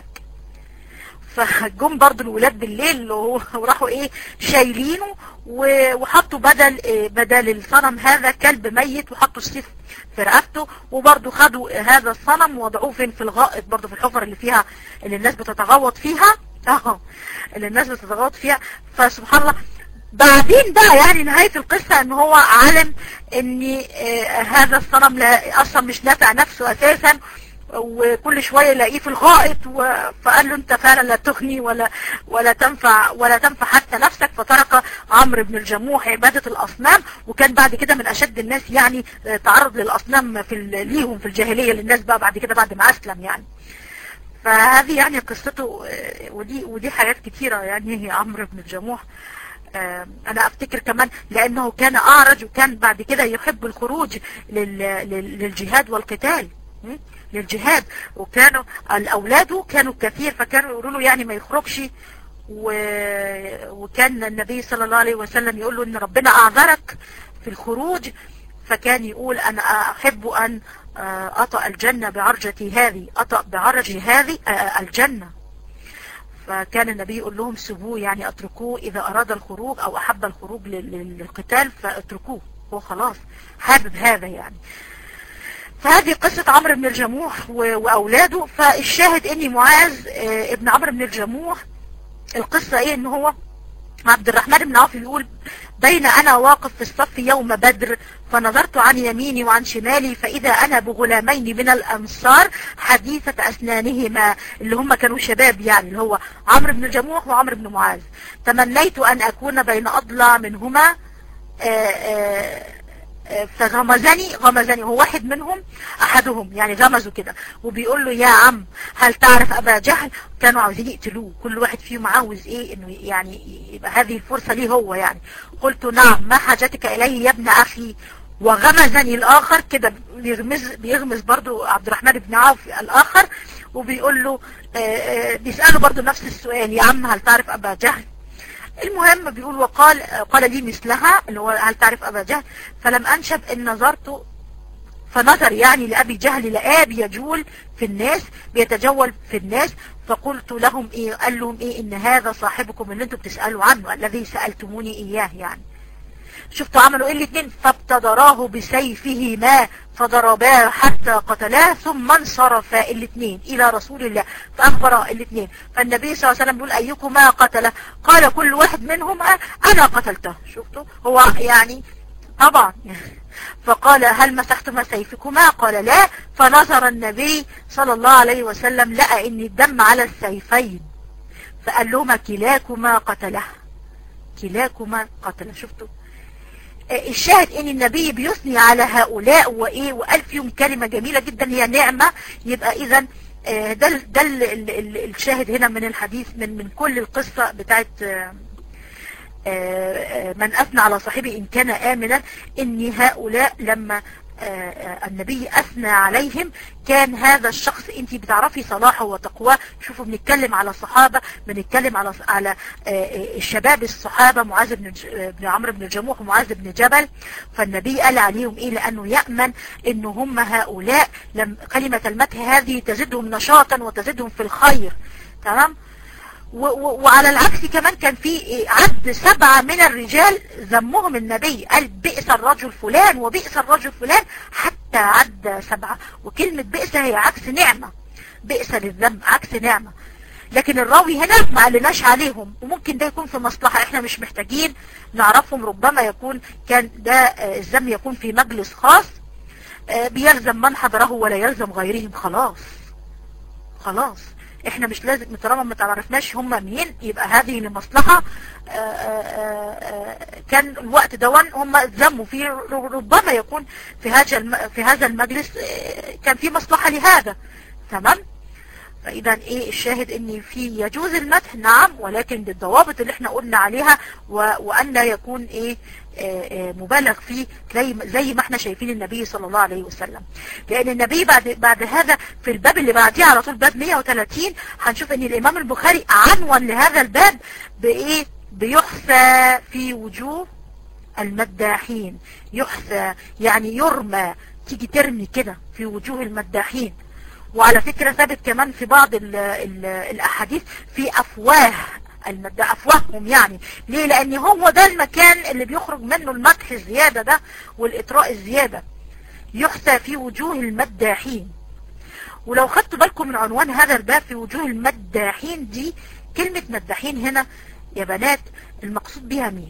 Speaker 1: فجم برضو الولاد بالليل وراحوا ايه شايلينه وحطوا بدل إيه بدل الصنم هذا كلب ميت وحطوا السيف في رقبته وبرضو خدوا هذا الصنم ووضعوه فين في الغائط برضو في الحفر اللي فيها اللي الناس بتتغوط فيها اه اللي الناس بتتغوط فيها فسبحان الله بعدين بقى يعني نهاية القصة ان هو علم ان إيه هذا الصنم اصلا مش نافع نفسه اساسا وكل شوية يلاقيه في الغائط فقال له انت فعلا لا تغني ولا ولا تنفع ولا تنفع حتى نفسك فترك عمرو بن الجموح عبادة الاصنام وكان بعد كده من اشد الناس يعني تعرض للاصنام في ليهم في الجاهلية للناس بقى بعد كده بعد ما اسلم يعني فهذه يعني قصته ودي ودي حاجات كتيرة يعني هي عمرو بن الجموح انا افتكر كمان لانه كان اعرج وكان بعد كده يحب الخروج للجهاد والقتال للجهاد وكانوا الاولاد كانوا كثير فكانوا يقولوا له يعني ما يخرجش و... وكان النبي صلى الله عليه وسلم يقول له ان ربنا اعذرك في الخروج فكان يقول انا احب ان اطأ الجنة بعرجتي هذه اطأ بعرجي هذه الجنة فكان النبي يقول لهم سيبوه يعني اتركوه اذا اراد الخروج او احب الخروج للقتال فاتركوه هو خلاص حابب هذا يعني فهذه قصة عمرو بن الجموح وأولاده فالشاهد إني معاذ ابن عمرو بن الجموح القصة إيه إن هو عبد الرحمن بن عوف يقول بين أنا واقف في الصف يوم بدر فنظرت عن يميني وعن شمالي فإذا أنا بغلامين من الأنصار حديثة أسنانهما اللي هم كانوا شباب يعني اللي هو عمرو بن الجموح وعمرو بن معاذ تمنيت أن أكون بين أضلع منهما آآ آآ فغمزني غمزني هو واحد منهم احدهم يعني غمزوا كده وبيقول له يا عم هل تعرف ابا جهل كانوا عاوزين يقتلوه كل واحد فيهم عاوز ايه انه يعني يبقى هذه الفرصة ليه هو يعني قلت نعم ما حاجتك اليه يا ابن اخي وغمزني الاخر كده بيغمز بيغمز برضو عبد الرحمن بن عوف الاخر وبيقول له بيسأله برضو نفس السؤال يا عم هل تعرف ابا جهل المهم بيقول وقال قال لي مثلها اللي هو هل تعرف أبا جهل فلم أنشب إن نظرت فنظر يعني لأبي جهل لآب يجول في الناس بيتجول في الناس فقلت لهم إيه قال لهم إيه إن هذا صاحبكم اللي انتم بتسألوا عنه الذي سألتموني إياه يعني شفتوا عملوا ايه الاثنين فابتدراه بسيفه ما فضرباه حتى قتلاه ثم انصرف الاثنين الى رسول الله فاخبر الاثنين فالنبي صلى الله عليه وسلم يقول ايكما قتله قال كل واحد منهما انا قتلته شفتوا هو يعني طبعا فقال هل مسحتما سيفكما قال لا فنظر النبي صلى الله عليه وسلم لقى ان الدم على السيفين فقال لهما كلاكما قتله كلاكما قتله شفتوا الشاهد ان النبي بيثني على هؤلاء وايه وقال فيهم كلمة جميلة جدا هي نعمة يبقى اذا ده ده الشاهد هنا من الحديث من من كل القصة بتاعت من أثنى على صاحبه إن كان آمنا إن هؤلاء لما النبي أثنى عليهم كان هذا الشخص انت بتعرفي صلاحه وتقواه شوفوا بنتكلم على الصحابة بنتكلم على على الشباب الصحابة معاذ بن بن عمرو بن الجموح ومعاذ بن جبل فالنبي قال عليهم ايه لانه يأمن ان هم هؤلاء لم كلمة المدح هذه تزيدهم نشاطا وتزيدهم في الخير تمام وعلى العكس كمان كان في عد سبعة من الرجال ذمهم النبي قال بئس الرجل فلان وبئس الرجل فلان حتى عد سبعة وكلمة بئس هي عكس نعمة بئس للذنب عكس نعمة لكن الراوي هنا ما قالناش عليهم وممكن ده يكون في مصلحة احنا مش محتاجين نعرفهم ربما يكون كان ده الذم يكون في مجلس خاص بيلزم من حضره ولا يلزم غيرهم خلاص خلاص احنا مش لازم طالما ما تعرفناش هم مين يبقى هذه لمصلحة كان الوقت دون هم ذموا فيه ربما يكون في هذا في هذا المجلس كان في مصلحة لهذا تمام فاذا ايه الشاهد ان في يجوز المدح نعم ولكن بالضوابط اللي احنا قلنا عليها وان لا يكون ايه مبالغ فيه زي زي ما احنا شايفين النبي صلى الله عليه وسلم لان النبي بعد بعد هذا في الباب اللي بعديه على طول باب 130 هنشوف ان الامام البخاري عنون لهذا الباب بايه بيحثى في وجوه المداحين يحثى يعني يرمى تيجي ترمي كده في وجوه المداحين وعلى فكرة ثابت كمان في بعض ال ال الأحاديث في أفواه المدة أفواههم يعني ليه لأن هو ده المكان اللي بيخرج منه المدح الزيادة ده والإطراء الزيادة يحثى في وجوه المداحين ولو خدتوا بالكم من عنوان هذا الباب في وجوه المداحين دي كلمة مداحين هنا يا بنات المقصود بيها مين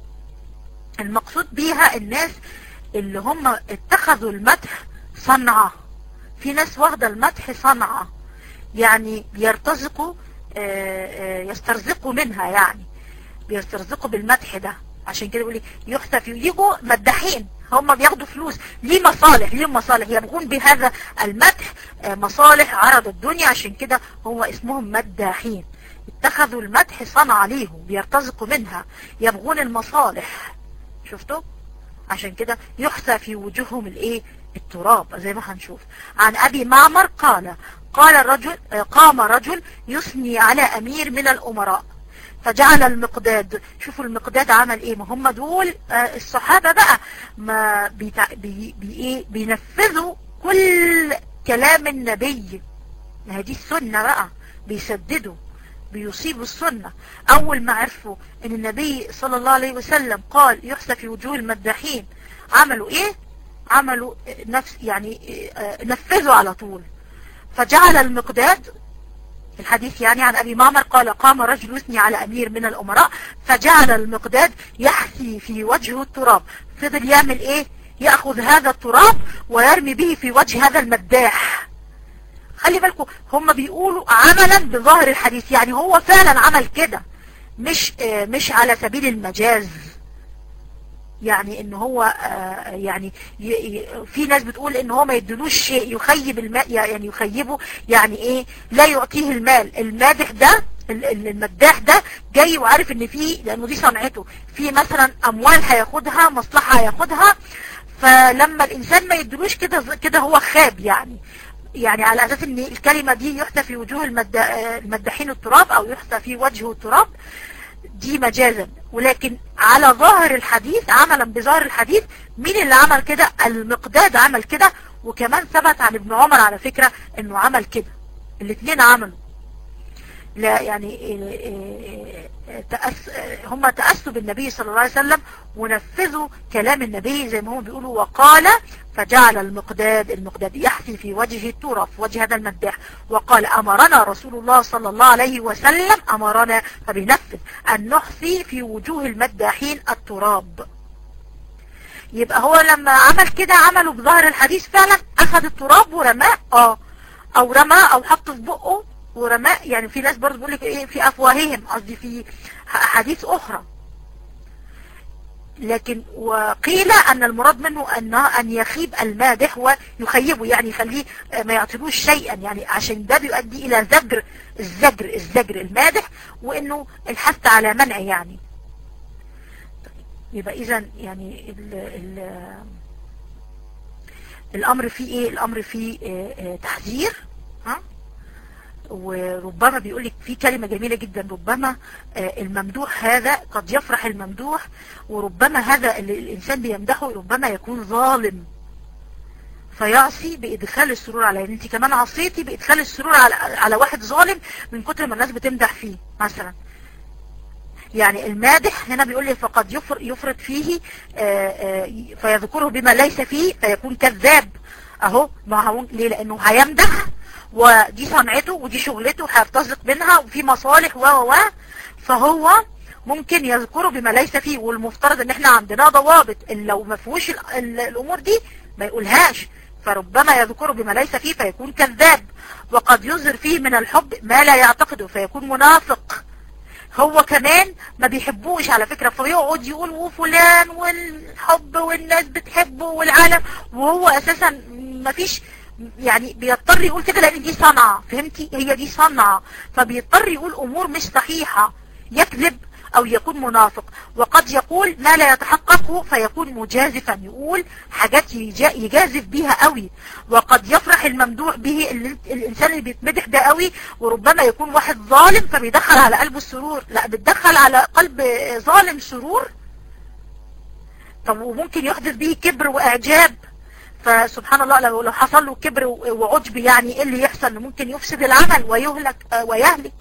Speaker 1: المقصود بيها الناس اللي هم اتخذوا المدح صنعة في ناس واخدة المدح صنعة يعني بيرتزقوا يسترزقوا منها يعني بيسترزقوا بالمدح ده عشان كده يقول يحتى في يجوا مداحين هم بياخدوا فلوس ليه مصالح ليه مصالح يبغون بهذا المدح مصالح عرض الدنيا عشان كده هو اسمهم مداحين اتخذوا المدح صنع ليهم بيرتزقوا منها يبغون المصالح شفتوا عشان كده يحثى في وجوههم الايه التراب زي ما هنشوف عن ابي معمر قال قال الرجل قام رجل يثني على امير من الامراء فجعل المقداد شوفوا المقداد عمل ايه ما هم دول الصحابة بقى ما بيتع... بي... بي... ايه بينفذوا كل كلام النبي ما دي السنة بقى بيسددوا بيصيبوا السنة اول ما عرفوا ان النبي صلى الله عليه وسلم قال يحسى في وجوه المداحين عملوا ايه عملوا نفس يعني نفذوا على طول فجعل المقداد الحديث يعني عن أبي معمر قال قام رجل يثني على أمير من الأمراء فجعل المقداد يحثي في وجهه التراب فضل يعمل إيه يأخذ هذا التراب ويرمي به في وجه هذا المداح خلي بالكم هم بيقولوا عملا بظاهر الحديث يعني هو فعلا عمل كده مش مش على سبيل المجاز يعني ان هو آه يعني في ناس بتقول ان هو ما يدلوش شيء يخيب الماء يعني يخيبه يعني ايه لا يعطيه المال المادح ده المداح ده جاي وعارف ان في لانه دي صنعته في مثلا اموال هياخدها مصلحة هياخدها فلما الانسان ما يدلوش كده كده هو خاب يعني يعني على اساس ان الكلمة دي يحتى في وجوه المداحين التراب او يحتى في وجهه التراب دي مجازا ولكن على ظاهر الحديث عملا بظاهر الحديث مين اللي عمل كده المقداد عمل كده وكمان ثبت عن ابن عمر على فكرة انه عمل كده الاثنين عملوا لا يعني إيه، إيه، تأس هم تأسوا بالنبي صلى الله عليه وسلم ونفذوا كلام النبي زي ما هم بيقولوا وقال فجعل المقداد المقداد يحفي في وجه التراب في وجه هذا المداح وقال أمرنا رسول الله صلى الله عليه وسلم أمرنا فبنفذ أن نحفي في وجوه المداحين التراب يبقى هو لما عمل كده عمله بظاهر الحديث فعلا أخذ التراب ورماه اه أو رماه أو حطه في بقه ورماه يعني في ناس برضه بيقول لك ايه في افواههم قصدي في حديث اخرى لكن وقيل ان المراد منه ان ان يخيب المادح ويخيبه يعني يخليه ما يعطيلوش شيئا يعني عشان ده بيؤدي الى زجر الزجر الزجر المادح وانه الحث على منع يعني يبقى اذا يعني ال ال الامر فيه ايه الامر فيه تحذير ها وربما بيقول لك في كلمة جميلة جدا ربما الممدوح هذا قد يفرح الممدوح وربما هذا اللي الإنسان بيمدحه ربما يكون ظالم فيعصي بإدخال السرور على يعني انت كمان عصيتي بإدخال السرور على, على واحد ظالم من كتر ما الناس بتمدح فيه مثلا يعني المادح هنا بيقول لي فقد يفر يفرط فيه فيذكره بما ليس فيه فيكون كذاب اهو ما هو ليه لانه هيمدح ودي صنعته ودي شغلته هيرتزق منها وفي مصالح و و فهو ممكن يذكره بما ليس فيه والمفترض ان احنا عندنا ضوابط ان لو ما فيهوش الامور دي ما يقولهاش فربما يذكره بما ليس فيه فيكون كذاب وقد يظهر فيه من الحب ما لا يعتقده فيكون منافق هو كمان ما بيحبوش على فكرة فيقعد يقول وفلان والحب والناس بتحبه والعالم وهو اساسا ما فيش يعني بيضطر يقول كده لان دي صنعة فهمتي هي دي صنعة فبيضطر يقول امور مش صحيحة يكذب او يكون منافق وقد يقول ما لا يتحقق فيكون مجازفا يقول حاجات يجازف بيها قوي وقد يفرح الممدوح به الانسان اللي بيتمدح ده قوي وربما يكون واحد ظالم فبيدخل على قلبه السرور لا بتدخل على قلب ظالم سرور طب وممكن يحدث به كبر واعجاب فسبحان الله لو لو حصل له كبر وعجب يعني ايه اللي يحصل ممكن يفسد العمل ويهلك ويهلك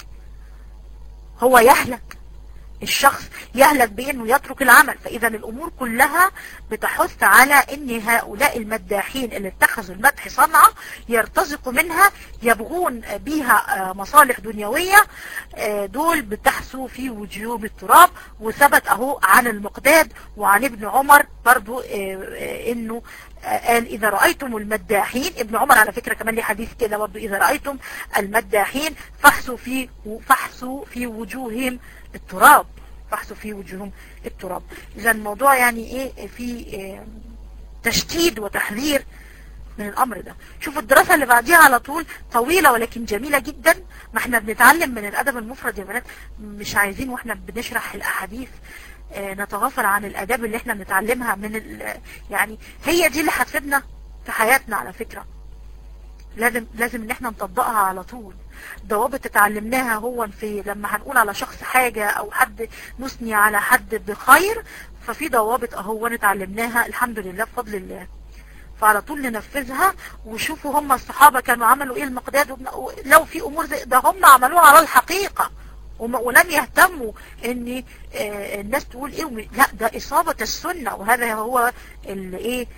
Speaker 1: هو يهلك الشخص يهلك بانه يترك العمل فاذا الامور كلها بتحث على ان هؤلاء المداحين اللي اتخذوا المدح صنعة يرتزقوا منها يبغون بيها مصالح دنيوية دول بتحسوا في وجوب التراب وثبت اهو عن المقداد وعن ابن عمر برضو انه قال إذا رأيتم المداحين ابن عمر على فكرة كمان لي حديث كده برضو إذا رأيتم المداحين فحسوا في فحسوا في وجوههم التراب فحسوا في وجوههم التراب إذا الموضوع يعني إيه في إيه تشديد وتحذير من الأمر ده شوفوا الدراسة اللي بعديها على طول طويلة ولكن جميلة جدا ما احنا بنتعلم من الأدب المفرد يا بنات مش عايزين واحنا بنشرح الأحاديث نتغافل عن الاداب اللي احنا بنتعلمها من يعني هي دي اللي هتفيدنا في حياتنا على فكرة لازم لازم ان احنا نطبقها على طول ضوابط اتعلمناها هو في لما هنقول على شخص حاجة او حد نثني على حد بخير ففي ضوابط اهو اتعلمناها الحمد لله بفضل الله فعلى طول ننفذها وشوفوا هم الصحابة كانوا عملوا ايه المقداد لو في امور زي ده هم عملوها على الحقيقة ولم يهتموا ان الناس تقول ايه لا ده اصابة السنة وهذا هو اللي ايه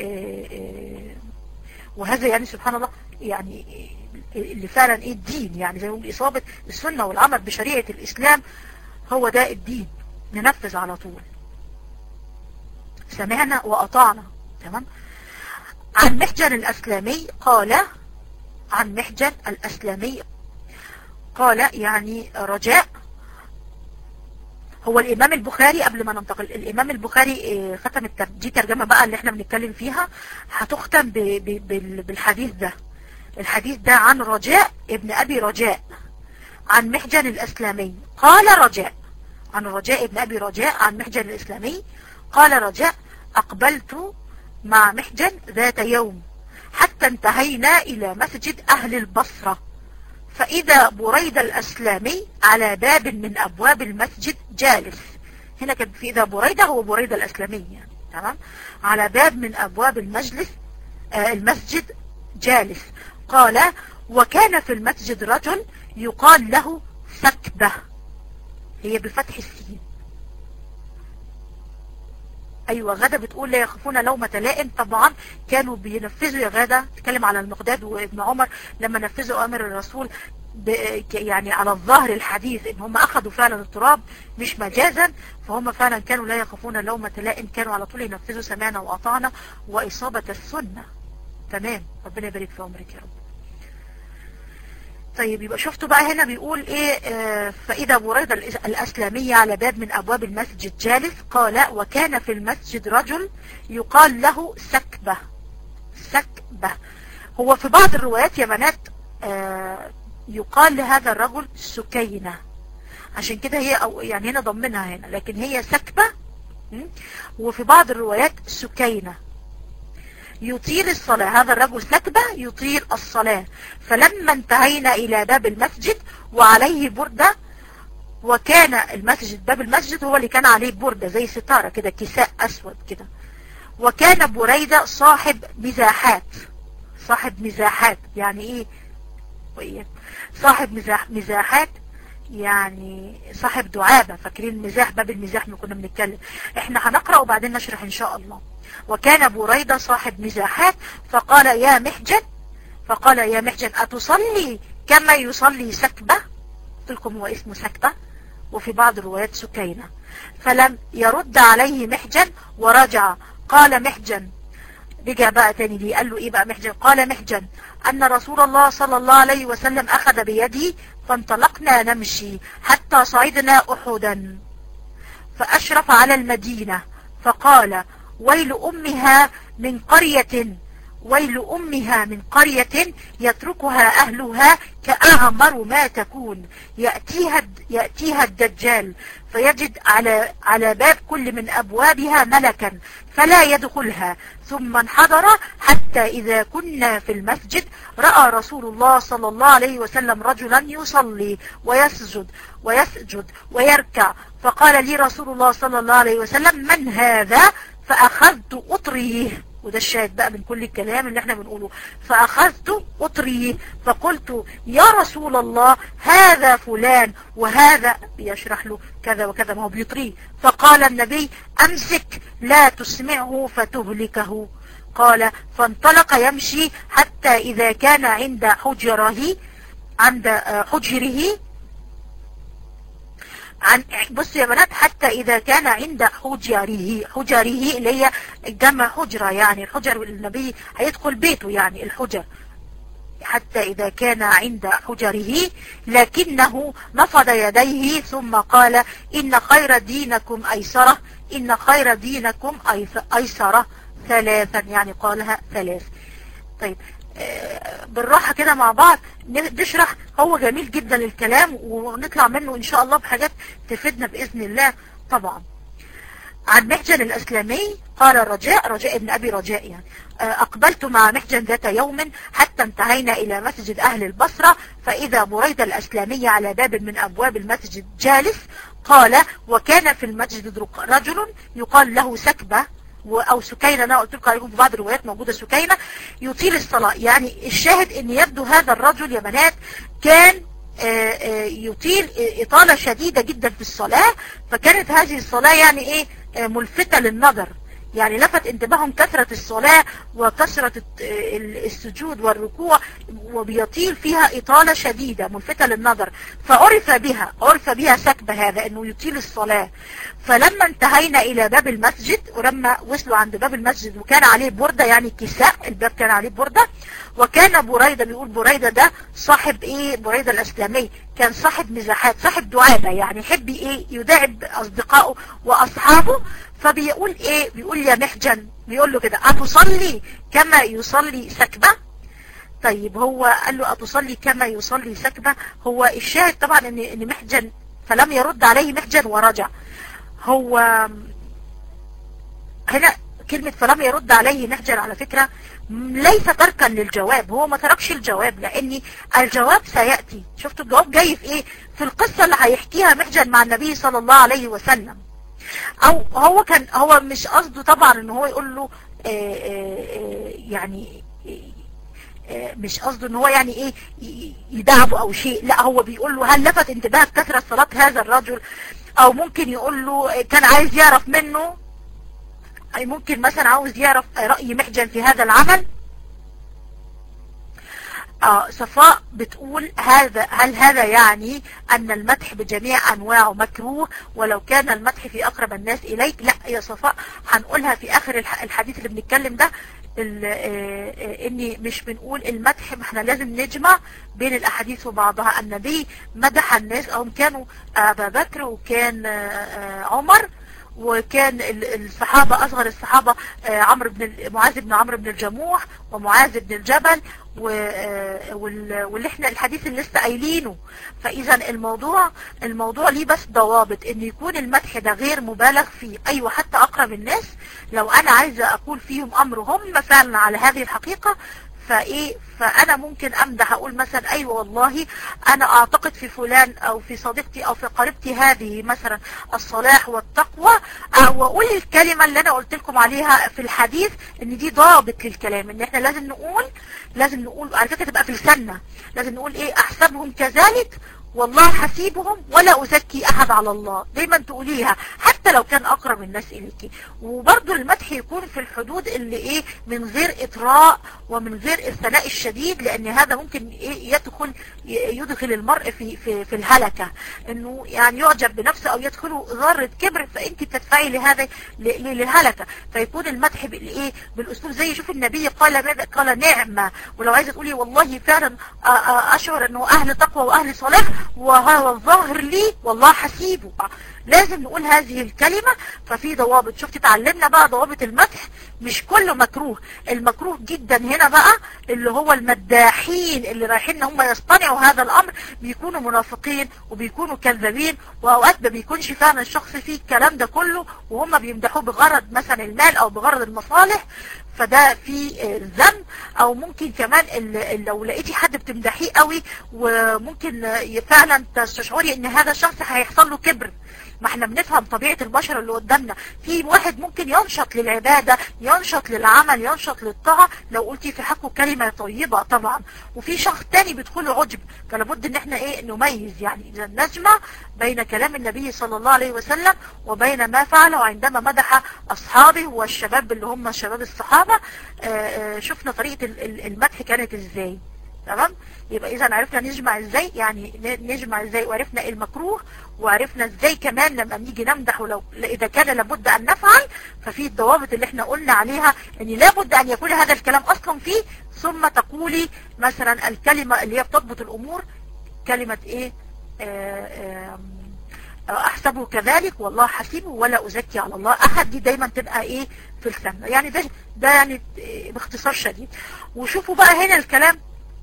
Speaker 1: وهذا يعني سبحان الله يعني اللي فعلا ايه الدين يعني زي ما بيقول اصابة السنة والعمل بشريعة الاسلام هو ده الدين ننفذ على طول سمعنا واطعنا تمام عن محجن الاسلامي قال عن محجن الاسلامي قال يعني رجاء هو الامام البخاري قبل ما ننتقل الامام البخاري ختم دي ترجمة بقى اللي احنا بنتكلم فيها هتختم بالحديث ده الحديث ده عن رجاء ابن ابي رجاء عن محجن الاسلامي قال رجاء عن رجاء ابن ابي رجاء عن محجن الاسلامي قال رجاء اقبلت مع محجن ذات يوم حتى انتهينا الى مسجد اهل البصره فإذا بريد الأسلامي على باب من أبواب المسجد جالس هنا كان في إذا بريدة هو بريدة الأسلامي يعني تمام على باب من أبواب المجلس آه المسجد جالس قال وكان في المسجد رجل يقال له سكبة هي بفتح السين ايوه غدا بتقول لا يخافون لومة لائم طبعا كانوا بينفذوا يا غدا تتكلم على المقداد وابن عمر لما نفذوا امر الرسول يعني على الظاهر الحديث ان هم اخذوا فعلا التراب مش مجازا فهم فعلا كانوا لا يخافون لومة لائم كانوا على طول ينفذوا سمعنا واطعنا واصابة السنة تمام ربنا يبارك في عمرك يا رب طيب يبقى شفتوا بقى هنا بيقول ايه آه فإذا بريدة الأسلامية على باب من أبواب المسجد جالس قال وكان في المسجد رجل يقال له سكبة سكبة هو في بعض الروايات يا بنات آه يقال لهذا الرجل سكينة عشان كده هي أو يعني هنا ضمنها هنا لكن هي سكبة وفي بعض الروايات سكينة يطيل الصلاة هذا الرجل سكبة يطيل الصلاة فلما انتهينا إلى باب المسجد وعليه بردة وكان المسجد باب المسجد هو اللي كان عليه بردة زي ستارة كده كساء أسود كده وكان بريدة صاحب مزاحات صاحب مزاحات يعني ايه صاحب مزاح مزاحات يعني صاحب دعابة فاكرين مزاح باب المزاح ما كنا بنتكلم احنا هنقرأ وبعدين نشرح ان شاء الله وكان بريدة صاحب مزاحات فقال يا محجن فقال يا محجن أتصلي كما يصلي سكبة قلت لكم هو اسمه سكبة وفي بعض الروايات سكينة فلم يرد عليه محجن ورجع قال محجن رجع بقى تاني ليه قال له ايه بقى محجن قال محجن ان رسول الله صلى الله عليه وسلم اخذ بيدي فانطلقنا نمشي حتى صعدنا احدا فاشرف على المدينة فقال ويل أمها من قرية ويل أمها من قرية يتركها أهلها كأعمر ما تكون يأتيها, يأتيها الدجال فيجد على, على باب كل من أبوابها ملكا فلا يدخلها ثم انحدر حتى إذا كنا في المسجد رأى رسول الله صلى الله عليه وسلم رجلا يصلي ويسجد ويسجد ويركع فقال لي رسول الله صلى الله عليه وسلم من هذا فأخذت أطريه وده الشاهد بقى من كل الكلام اللي احنا بنقوله فأخذت أطريه فقلت يا رسول الله هذا فلان وهذا بيشرح له كذا وكذا ما هو بيطريه فقال النبي أمسك لا تسمعه فتهلكه قال فانطلق يمشي حتى إذا كان عند حجره عند حجره عن بص يا بنات حتى إذا كان عند حجره حجره اللي هي جمع حجرة يعني الحجر النبي هيدخل بيته يعني الحجر حتى إذا كان عند حجره لكنه نفض يديه ثم قال إن خير دينكم أيسرة إن خير دينكم أيسرة ثلاثا يعني قالها ثلاث طيب بالراحة كده مع بعض نشرح هو جميل جدا الكلام ونطلع منه ان شاء الله بحاجات تفيدنا بإذن الله طبعا عن محجن الأسلامي قال رجاء رجاء ابن أبي رجاء يعني أقبلت مع محجن ذات يوم حتى انتهينا إلى مسجد أهل البصرة فإذا بريدة الأسلامية على باب من أبواب المسجد جالس قال وكان في المسجد رجل يقال له سكبة او سكينة انا قلت لكم عليكم في بعض الروايات موجودة سكينة يطيل الصلاة يعني الشاهد ان يبدو هذا الرجل يا بنات كان يطيل اطالة شديدة جدا في الصلاة فكانت هذه الصلاة يعني ايه ملفتة للنظر يعني لفت انتباههم كثرة الصلاة وكثرة السجود والركوع وبيطيل فيها إطالة شديدة ملفتة للنظر فعرف بها عرف بها سكبة هذا أنه يطيل الصلاة فلما انتهينا إلى باب المسجد ولما وصلوا عند باب المسجد وكان عليه بردة يعني كساء الباب كان عليه بردة وكان بريدة بيقول بريدة ده صاحب ايه بريدة الاسلامي كان صاحب مزاحات صاحب دعابة يعني يحب ايه يداعب اصدقائه واصحابه فبيقول ايه بيقول يا محجن بيقول له كده اتصلي كما يصلي سكبة طيب هو قال له اتصلي كما يصلي سكبة هو الشاهد طبعا ان, إن محجن فلم يرد عليه محجن ورجع هو هنا كلمة فلم يرد عليه محجن على فكرة ليس تركا للجواب هو ما تركش الجواب لان الجواب سيأتي شفتوا الجواب جاي في ايه في القصة اللي هيحكيها محجن مع النبي صلى الله عليه وسلم او هو كان هو مش قصده طبعا ان هو يقول له آآ آآ يعني مش قصده ان هو يعني ايه يدعبه او شيء لا هو بيقول له هل لفت انتباهك كثرة صلاة هذا الرجل او ممكن يقول له كان عايز يعرف منه اي ممكن مثلا عاوز يعرف رأي محجن في هذا العمل آه صفاء بتقول هذا هل هذا يعني أن المدح بجميع أنواعه مكروه ولو كان المدح في أقرب الناس إليك لا يا صفاء هنقولها في آخر الحديث اللي بنتكلم ده اني مش بنقول المدح ما احنا لازم نجمع بين الاحاديث وبعضها النبي مدح الناس هم كانوا ابا بكر وكان عمر وكان الصحابة أصغر الصحابة عمرو بن معاذ بن عمرو بن الجموح ومعاذ بن الجبل واللي احنا الحديث اللي لسه قايلينه فإذا الموضوع الموضوع ليه بس ضوابط ان يكون المدح ده غير مبالغ فيه ايوه حتى اقرب الناس لو انا عايزة اقول فيهم امر هم فعلا على هذه الحقيقة فايه فانا ممكن امدح اقول مثلا ايوه والله انا اعتقد في فلان او في صديقتي او في قريبتي هذه مثلا الصلاح والتقوى او اقول الكلمة اللي انا قلت لكم عليها في الحديث ان دي ضابط للكلام ان احنا لازم نقول لازم نقول على فكرة تبقى في لساننا لازم نقول ايه احسبهم كذلك والله حسيبهم ولا أزكي أحد على الله دايما تقوليها حتى لو كان أقرب الناس إليك وبرضو المدح يكون في الحدود اللي إيه من غير إطراء ومن غير الثناء الشديد لأن هذا ممكن إيه يدخل يدخل المرء في, في, في الهلكة إنه يعني يعجب بنفسه أو يدخله ذرة كبر فأنت تدفعي لهذا للهلكة فيكون المدح بالإيه بالأسلوب زي شوف النبي قال ماذا قال نعمة ولو عايزة تقولي والله فعلا أشعر أنه أهل تقوى وأهل صلاح وهو الظاهر لي والله حسيبه لازم نقول هذه الكلمة ففي ضوابط شفت تعلمنا بقى ضوابط المدح مش كله مكروه المكروه جدا هنا بقى اللي هو المداحين اللي رايحين هم يصطنعوا هذا الامر بيكونوا منافقين وبيكونوا كذابين واوقات ما بيكونش فعلا الشخص فيه الكلام ده كله وهم بيمدحوه بغرض مثلا المال او بغرض المصالح فده في ذنب او ممكن كمان لو لقيتي حد بتمدحيه قوي وممكن فعلا تشعري ان هذا الشخص هيحصل له كبر ما احنا بنفهم طبيعة البشر اللي قدامنا في واحد ممكن ينشط للعبادة ينشط للعمل ينشط للطاعة لو قلتي في حقه كلمة طيبة طبعا وفي شخص تاني بيدخله عجب فلابد ان احنا ايه نميز يعني اذا نجمع بين كلام النبي صلى الله عليه وسلم وبين ما فعله عندما مدح اصحابه والشباب اللي هم شباب الصحابة اه اه شفنا طريقة المدح كانت ازاي تمام يبقى اذا عرفنا نجمع ازاي يعني نجمع ازاي وعرفنا المكروه وعرفنا ازاي كمان لما نيجي نمدح ولو اذا كان لابد ان نفعل ففي الضوابط اللي احنا قلنا عليها ان لابد ان يكون هذا الكلام اصلا فيه ثم تقولي مثلا الكلمة اللي هي بتضبط الامور كلمة ايه آآ آآ احسبه كذلك والله حسيبه ولا ازكي على الله احد دي دايما تبقى ايه في السنة يعني ده, ده يعني باختصار شديد وشوفوا بقى هنا الكلام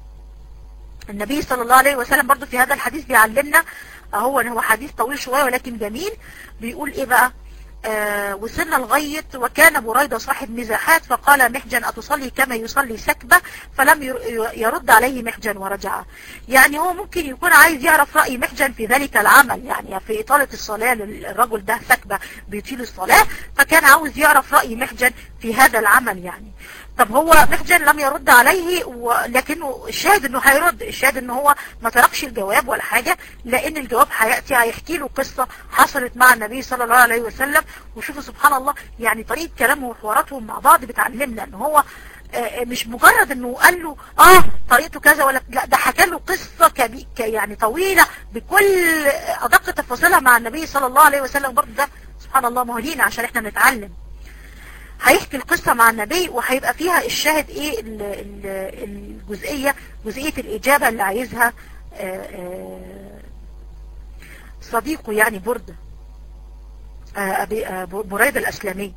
Speaker 1: النبي صلى الله عليه وسلم برضو في هذا الحديث بيعلمنا هو هو حديث طويل شوية ولكن جميل بيقول ايه بقى آه وصلنا لغاية وكان بريدة صاحب مزاحات فقال محجن أتصلي كما يصلي سكبة فلم يرد عليه محجن ورجع يعني هو ممكن يكون عايز يعرف رأي محجن في ذلك العمل يعني في إطالة الصلاة للرجل ده سكبة بيطيل الصلاة فكان عاوز يعرف رأي محجن في هذا العمل يعني طب هو محجن لم يرد عليه ولكنه الشاهد انه هيرد الشاهد انه هو ما تركش الجواب ولا حاجة لان الجواب هيأتي هيحكي له قصة حصلت مع النبي صلى الله عليه وسلم وشوفوا سبحان الله يعني طريقة كلامه وحواراتهم مع بعض بتعلمنا ان هو مش مجرد انه قال له اه طريقته كذا ولا لا ده حكى له قصة كبي يعني طويلة بكل ادق تفاصيلها مع النبي صلى الله عليه وسلم برضه ده سبحان الله مهلين عشان احنا نتعلم هيحكي القصة مع النبي وهيبقى فيها الشاهد ايه الجزئية جزئية الاجابة اللي عايزها صديقه يعني بردة بريدة الاسلامي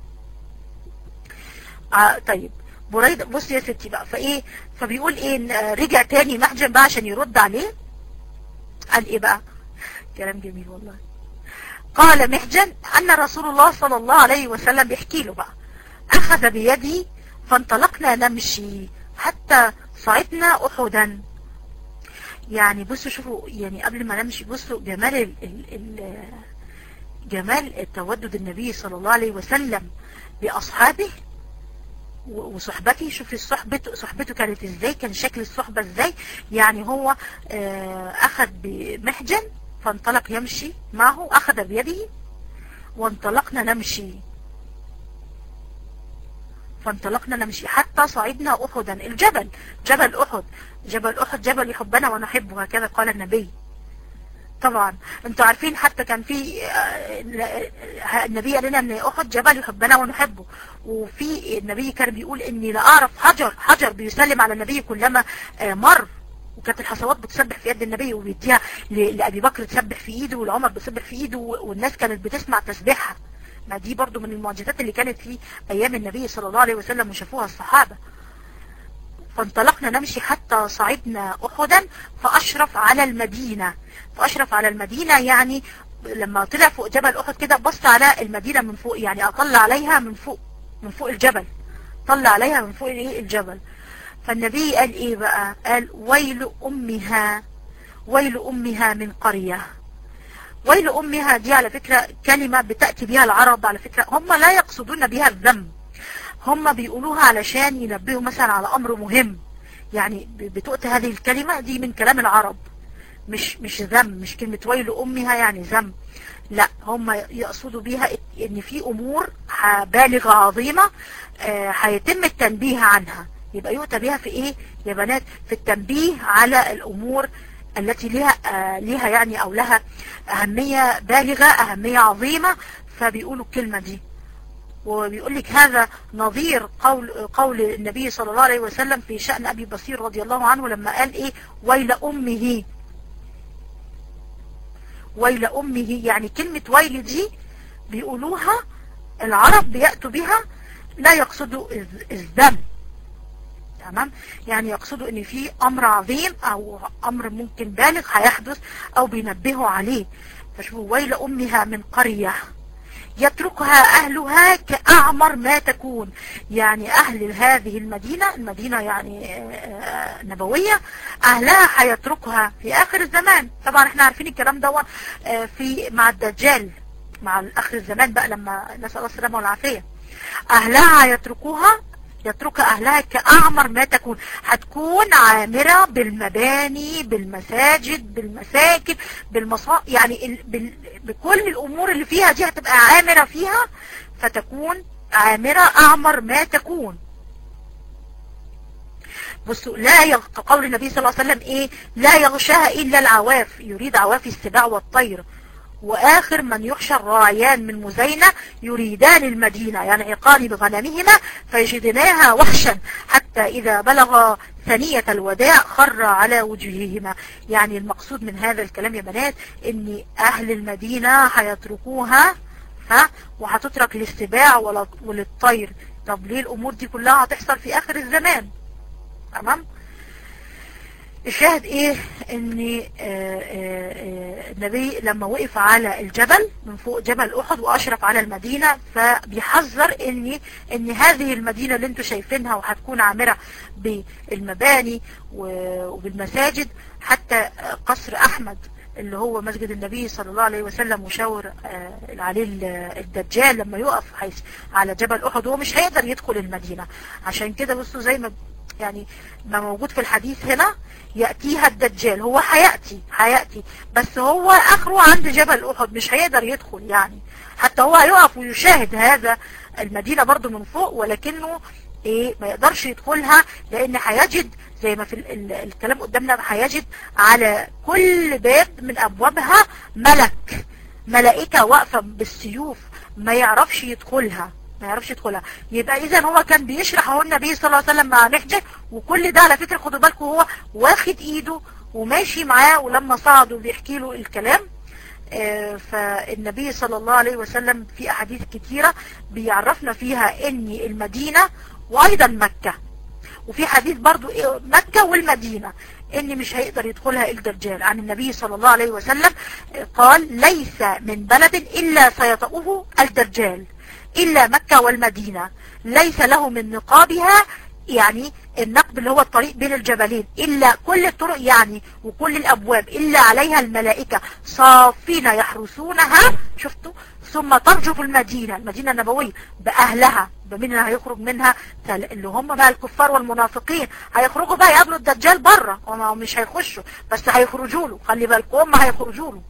Speaker 1: طيب بريدة بص يا ستي بقى فايه فبيقول ايه رجع تاني محجن بقى عشان يرد عليه قال ايه بقى كلام جميل والله قال محجن أن رسول الله صلى الله عليه وسلم بيحكي له بقى أخذ بيدي فانطلقنا نمشي حتى صعدنا أحدا يعني بصوا شوفوا يعني قبل ما نمشي بصوا جمال ال ال ال جمال تودد النبي صلى الله عليه وسلم بأصحابه وصحبته شوفي صحبته صحبته كانت ازاي كان شكل الصحبة ازاي يعني هو اخذ بمحجن فانطلق يمشي معه اخذ بيده وانطلقنا نمشي فانطلقنا نمشي حتى صعدنا أحدا الجبل جبل أحد جبل أحد جبل يحبنا ونحبه هكذا قال النبي طبعا انتوا عارفين حتى كان في النبي قال لنا ان احد جبل يحبنا ونحبه وفي النبي كان بيقول اني لا اعرف حجر حجر بيسلم على النبي كلما مر وكانت الحصوات بتسبح في يد النبي وبيديها لأبي بكر تسبح في ايده ولعمر بتسبح في ايده والناس كانت بتسمع تسبيحها ما دي برضو من المعجزات اللي كانت في ايام النبي صلى الله عليه وسلم وشافوها الصحابة فانطلقنا نمشي حتى صعدنا احدا فاشرف على المدينة فاشرف على المدينة يعني لما طلع فوق جبل احد كده بص على المدينة من فوق يعني اطلع عليها من فوق من فوق الجبل طلع عليها من فوق الايه الجبل فالنبي قال ايه بقى قال ويل امها ويل امها من قرية ويل امها دي على فكرة كلمة بتأتي بها العرب على فكرة هم لا يقصدون بها الذنب هم بيقولوها علشان ينبهوا مثلا على امر مهم يعني بتؤتي هذه الكلمة دي من كلام العرب مش مش ذم مش كلمة ويل امها يعني ذم لا هم يقصدوا بيها ان في امور بالغة عظيمة هيتم التنبيه عنها يبقى يؤتى بها في ايه يا بنات في التنبيه على الامور التي لها آه لها يعني او لها اهمية بالغة اهمية عظيمة فبيقولوا الكلمة دي وبيقول لك هذا نظير قول قول النبي صلى الله عليه وسلم في شأن ابي بصير رضي الله عنه لما قال ايه ويل امه ويل امه يعني كلمة ويل دي بيقولوها العرب بيأتوا بها لا يقصدوا الذنب تمام يعني يقصدوا ان في امر عظيم او امر ممكن بالغ هيحدث او بينبهوا عليه فشوفوا ويل امها من قرية يتركها اهلها كاعمر ما تكون يعني اهل هذه المدينة المدينة يعني نبوية اهلها هيتركها في اخر الزمان طبعا احنا عارفين الكلام ده في مع الدجال مع اخر الزمان بقى لما نسأل الله السلامة والعافية اهلها هيتركوها يترك أهلها كأعمر ما تكون هتكون عامرة بالمباني بالمساجد بالمساكن بالمصا يعني بال... بكل الأمور اللي فيها دي هتبقى عامرة فيها فتكون عامرة أعمر ما تكون بصوا لا يغ... قول النبي صلى الله عليه وسلم ايه لا يغشاها الا العواف يريد عواف السباع والطير واخر من يحشر راعيان من مزينة يريدان المدينة يعني عقان بغنمهما فيجدناها وحشا حتى اذا بلغ ثنية الوداع خر على وجوههما يعني المقصود من هذا الكلام يا بنات ان اهل المدينة هيتركوها ها وهتترك للسباع وللطير طب ليه الامور دي كلها هتحصل في اخر الزمان تمام الشاهد ايه ان النبي لما وقف على الجبل من فوق جبل احد واشرف على المدينة فبيحذر ان ان هذه المدينة اللي انتوا شايفينها وهتكون عامرة بالمباني وبالمساجد حتى قصر احمد اللي هو مسجد النبي صلى الله عليه وسلم وشاور عليه الدجال لما يقف على جبل احد هو مش هيقدر يدخل المدينة عشان كده بصوا زي ما يعني ما موجود في الحديث هنا يأتيها الدجال هو هيأتي هيأتي بس هو اخره عند جبل احد مش هيقدر يدخل يعني حتى هو هيقف ويشاهد هذا المدينة برضو من فوق ولكنه ايه ما يقدرش يدخلها لان هيجد زي ما في ال ال الكلام قدامنا هيجد على كل باب من ابوابها ملك ملائكة واقفة بالسيوف ما يعرفش يدخلها ما يعرفش يدخلها يبقى اذا هو كان بيشرح اهو النبي صلى الله عليه وسلم مع محجة وكل ده على فكرة خدوا بالكم هو واخد ايده وماشي معاه ولما صعدوا بيحكي له الكلام آه فالنبي صلى الله عليه وسلم في احاديث كتيرة بيعرفنا فيها ان المدينة وايضا مكة وفي حديث برضو مكة والمدينة ان مش هيقدر يدخلها الدجال عن النبي صلى الله عليه وسلم قال ليس من بلد الا سيطأه الدجال إلا مكة والمدينة ليس له من نقابها يعني النقب اللي هو الطريق بين الجبلين إلا كل الطرق يعني وكل الأبواب إلا عليها الملائكة صافين يحرسونها شفتوا ثم ترجف المدينة المدينة النبوية بأهلها بمين اللي هيخرج منها اللي هم بقى الكفار والمنافقين هيخرجوا بقى يقابلوا الدجال بره هم مش هيخشوا بس هيخرجوا له خلي بالكم هم هيخرجوا له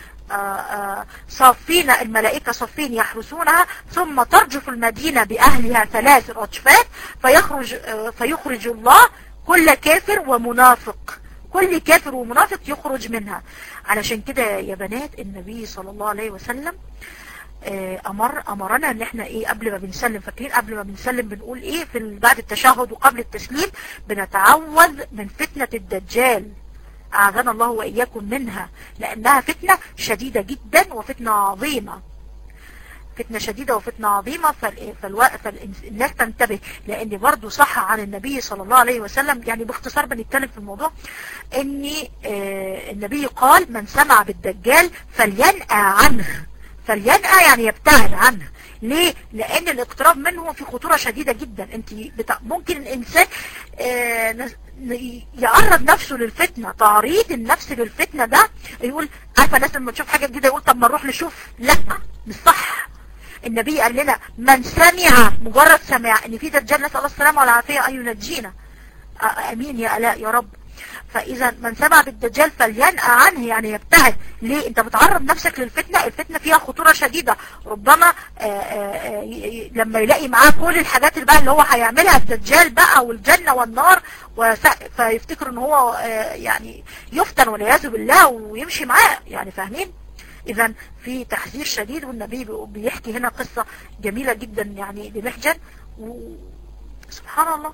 Speaker 1: صافين الملائكة صافين يحرسونها ثم ترجف المدينة بأهلها ثلاث رجفات فيخرج, فيخرج الله كل كافر ومنافق كل كافر ومنافق يخرج منها علشان كده يا بنات النبي صلى الله عليه وسلم أمر أمرنا ان احنا ايه قبل ما بنسلم فاكرين قبل ما بنسلم بنقول ايه في بعد التشهد وقبل التسليم بنتعوذ من فتنة الدجال أعاذنا الله وإياكم منها لأنها فتنة شديدة جدا وفتنة عظيمة فتنة شديدة وفتنة عظيمة فالو... فالناس تنتبه لأن برضو صح عن النبي صلى الله عليه وسلم يعني باختصار بنتكلم في الموضوع أن النبي قال من سمع بالدجال فلينأى عنه فلينأى يعني يبتعد عنه ليه؟ لأن الاقتراب منه في خطورة شديدة جدا انت بتا... ممكن الإنسان آه يعرض نفسه للفتنة تعريض النفس للفتنة ده يقول عارفة الناس لما تشوف حاجة جديدة يقول طب ما نروح نشوف لا مش صح النبي قال لنا من سمع مجرد سمع ان في دجال نسأل الله السلامة والعافية ان ينجينا امين يا الاء يا رب فاذا من سمع بالدجال فلينأى عنه يعني يبتعد ليه انت بتعرض نفسك للفتنة الفتنة فيها خطورة شديدة ربما آآ آآ لما يلاقي معاه كل الحاجات اللي بقى اللي هو هيعملها الدجال بقى والجنة والنار فيفتكر ان هو يعني يفتن والعياذ بالله ويمشي معاه يعني فاهمين اذا في تحذير شديد والنبي بيحكي هنا قصة جميلة جدا يعني لمحجن سبحان الله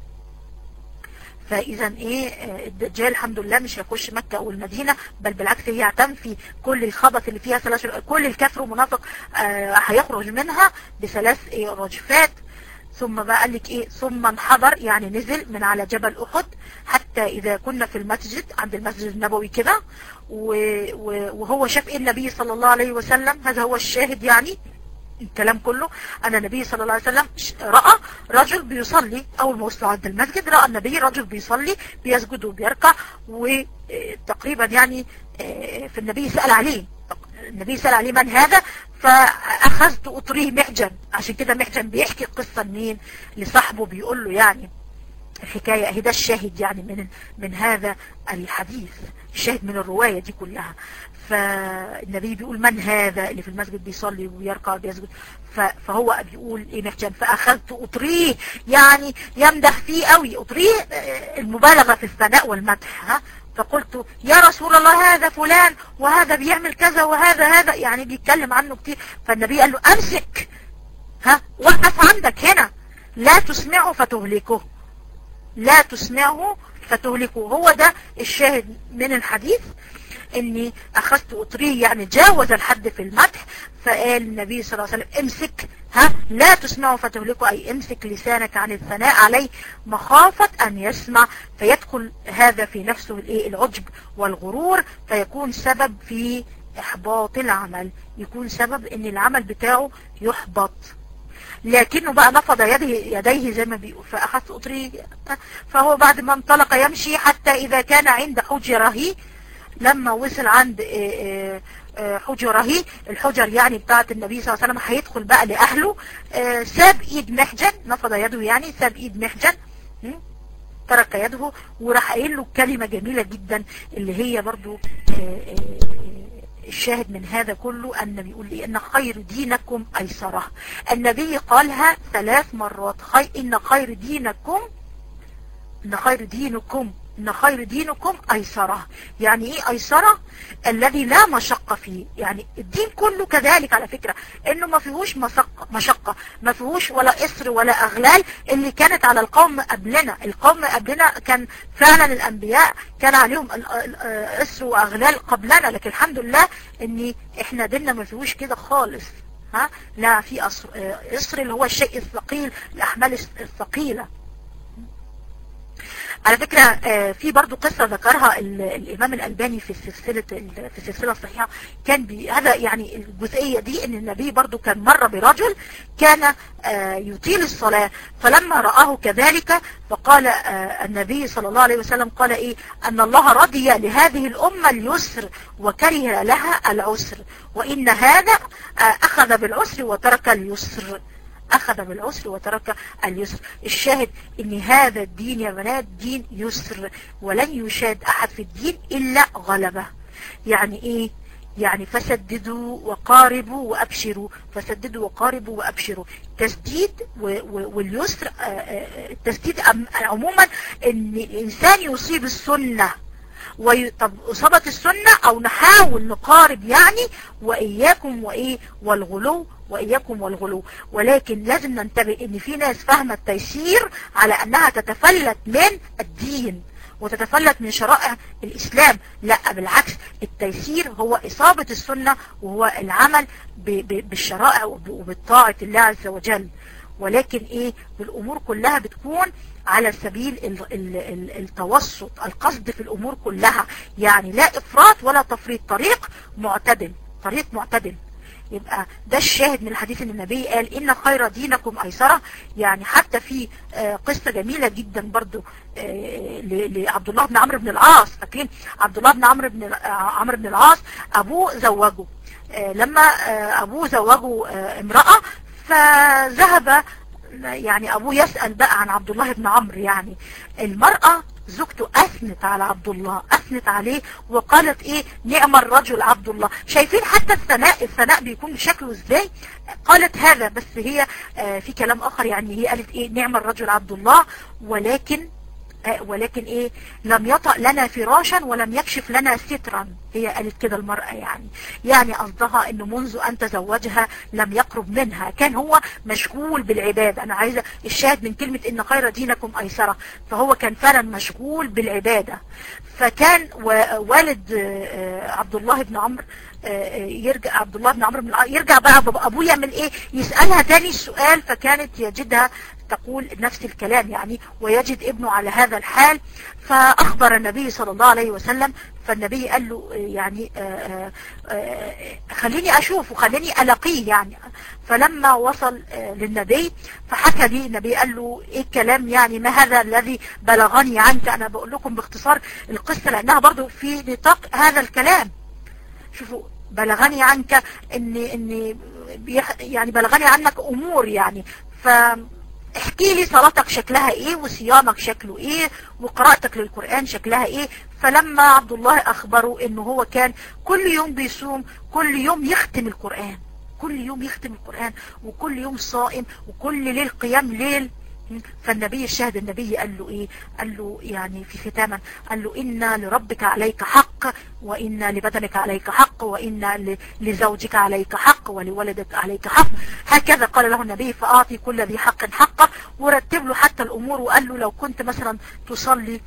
Speaker 1: فاذا ايه الدجال الحمد لله مش هيخش مكة والمدينة بل بالعكس هي هتنفي كل الخبث اللي فيها ثلاث كل الكفر ومنافق آه هيخرج منها بثلاث إيه رجفات ثم بقى قال لك ايه ثم انحدر يعني نزل من على جبل احد حتى اذا كنا في المسجد عند المسجد النبوي كده وهو شاف ايه النبي صلى الله عليه وسلم هذا هو الشاهد يعني الكلام كله أن النبي صلى الله عليه وسلم رأى رجل بيصلي أول ما وصلوا عند المسجد رأى النبي رجل بيصلي بيسجد وبيركع وتقريبا يعني في النبي سأل عليه النبي سأل عليه من هذا فأخذت أطريه محجن عشان كده محجن بيحكي القصة منين لصاحبه بيقول له يعني الحكاية اهي ده الشاهد يعني من من هذا الحديث الشاهد من الرواية دي كلها فالنبي بيقول من هذا اللي في المسجد بيصلي ويركع وبيسجد فهو بيقول ايه محجن فاخذت اطريه يعني يمدح فيه قوي اطريه المبالغة في الثناء والمدح ها فقلت يا رسول الله هذا فلان وهذا بيعمل كذا وهذا هذا يعني بيتكلم عنه كتير فالنبي قال له امسك ها وقف عندك هنا لا تسمعه فتهلكه لا تسمعه فتهلكه هو ده الشاهد من الحديث اني اخذت اطريه يعني جاوز الحد في المدح فقال النبي صلى الله عليه وسلم امسك ها لا تسمعه فتهلكه اي امسك لسانك عن الثناء عليه مخافة ان يسمع فيدخل هذا في نفسه الايه العجب والغرور فيكون سبب في احباط العمل يكون سبب ان العمل بتاعه يحبط لكنه بقى نفض يده يديه زي ما بيقول فأخذت أطري فهو بعد ما انطلق يمشي حتى إذا كان عند حجره لما وصل عند حجره الحجر يعني بتاعت النبي صلى الله عليه وسلم هيدخل بقى لأهله ساب إيد محجن نفض يده يعني ساب إيد محجن ترك يده وراح قايل له كلمة جميلة جدا اللي هي برضو الشاهد من هذا كله أن بيقول لي أن خير دينكم أيسره النبي قالها ثلاث مرات خير إن خير دينكم إن خير دينكم إن خير دينكم أيسره يعني إيه أيسره الذي لا مشقة فيه يعني الدين كله كذلك على فكرة إنه ما فيهوش مشقة, مشقة ما فيهوش ولا إسر ولا أغلال اللي كانت على القوم قبلنا القوم قبلنا كان فعلا الأنبياء كان عليهم إسر وأغلال قبلنا لكن الحمد لله إن إحنا ديننا ما فيهوش كده خالص ها لا في إسر اللي هو الشيء الثقيل الأحمال الثقيلة على فكرة آه، في برضو قصة ذكرها ال- الإمام الألباني في السلسلة ال- في السلسلة الصحيحة كان بي هذا يعني الجزئية دي إن النبي برضو كان مر برجل كان آه، يطيل الصلاة فلما رآه كذلك فقال آه، النبي صلى الله عليه وسلم قال إيه أن الله رضي لهذه الأمة اليسر وكره لها العسر وإن هذا آه، أخذ بالعسر وترك اليسر أخذ بالعسر وترك اليسر الشاهد ان هذا الدين يا بنات دين يسر ولن يشاد أحد في الدين إلا غلبة يعني إيه يعني فسددوا وقاربوا وأبشروا فسددوا وقاربوا وأبشروا تسديد و- و- واليسر آه، آه، التسديد أم- عموما ان الإنسان يصيب السنة وي... طب أصابت السنة أو نحاول نقارب يعني وإياكم وإيه والغلو وإياكم والغلو ولكن لازم ننتبه إن في ناس فاهمة التيسير على أنها تتفلت من الدين وتتفلت من شرائع الإسلام لا بالعكس التيسير هو إصابة السنة وهو العمل ب... ب... بالشرائع وب... وبالطاعة الله عز وجل ولكن ايه الامور كلها بتكون على سبيل ال ال ال التوسط القصد في الامور كلها يعني لا افراط ولا تفريط طريق معتدل طريق معتدل يبقى ده الشاهد من الحديث ان النبي قال ان خير دينكم ايسرة يعني حتى في آه، قصة جميلة جدا برضو آه، ل- لعبد الله بن عمرو بن العاص فاكرين عبد الله بن عمرو بن آه، عمرو بن العاص ابوه زوجه آه، لما آه، ابوه زوجه آه، امرأة فذهب يعني ابوه يسأل بقى عن عبد الله بن عمرو يعني المرأة زوجته اثنت على عبد الله اثنت عليه وقالت ايه نعم الرجل عبد الله شايفين حتى الثناء الثناء بيكون شكله ازاي قالت هذا بس هي آه، في كلام اخر يعني هي قالت ايه نعم الرجل عبد الله ولكن آه، ولكن ايه لم يطأ لنا فراشا ولم يكشف لنا سترا هي قالت كده المرأة يعني يعني قصدها انه منذ ان تزوجها لم يقرب منها كان هو مشغول بالعبادة انا عايزة الشاهد من كلمة ان خير دينكم ايسرة فهو كان فعلا مشغول بالعبادة فكان و- والد آه، آه، عبد الله بن عمرو آه، آه، يرجع عبد الله بن عمرو بن العاص يرجع بقى بابا- ابوه يعمل ايه يسألها تاني السؤال فكانت يجدها تقول نفس الكلام يعني ويجد ابنه على هذا الحال فأخبر النبي صلى الله عليه وسلم فالنبي قال له آه، يعني آه، آه، آه، خليني أشوفه خليني ألقيه يعني فلما وصل آه، للنبي فحكى لي النبي قال له إيه الكلام يعني ما هذا الذي بلغني عنك أنا بقول لكم باختصار القصة لأنها برضو في نطاق هذا الكلام شوفوا بلغني عنك ان ان بيح يعني بلغني عنك امور يعني ف احكي لي صلاتك شكلها ايه وصيامك شكله ايه وقراءتك للقرآن شكلها ايه فلما عبد الله اخبره انه هو كان كل يوم بيصوم كل يوم يختم القرآن كل يوم يختم القرآن وكل يوم صائم وكل ليل قيام ليل فالنبي الشاهد النبي قال له ايه قال له يعني في ختاما قال له ان لربك عليك حق وان لبدنك عليك حق وان ل- لزوجك عليك حق ولولدك عليك حق هكذا قال له النبي فاعطي كل ذي حق حقه ورتب له حتى الامور وقال له لو كنت مثلا تصلي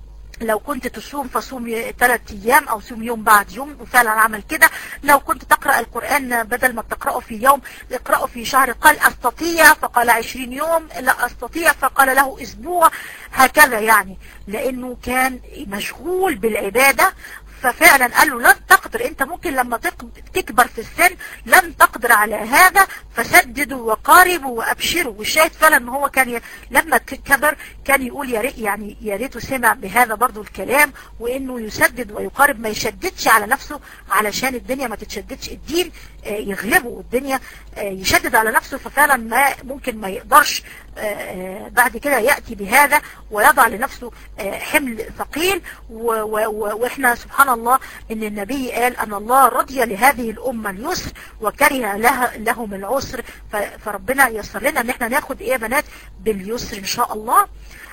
Speaker 1: لو كنت تصوم فصوم ثلاث ايام او صوم يوم بعد يوم وفعلا عمل كده لو كنت تقرأ القرآن بدل ما تقرأه في يوم اقرأه في شهر قال استطيع فقال عشرين يوم لا استطيع فقال له اسبوع هكذا يعني لانه كان مشغول بالعبادة ففعلا قال له لن تقدر انت ممكن لما تق- تكبر في السن لن تقدر على هذا فسددوا وقاربوا وابشروا والشاهد فعلا ان هو كان ي... لما ك- كبر كان يقول يا ريت يعني يا ريته سمع بهذا برضو الكلام وانه يسدد ويقارب ما يشددش على نفسه علشان الدنيا ما تتشددش الدين آه، يغلبه والدنيا آه، يشدد على نفسه ففعلا ما ممكن ما يقدرش آه، آه، بعد كده يأتي بهذا ويضع لنفسه آه، حمل ثقيل و- و- و- واحنا سبحان الله ان النبي قال ان الله رضي لهذه الامة اليسر وكره لها لهم العسر ف- فربنا يسر لنا ان احنا ناخد ايه يا بنات باليسر ان شاء الله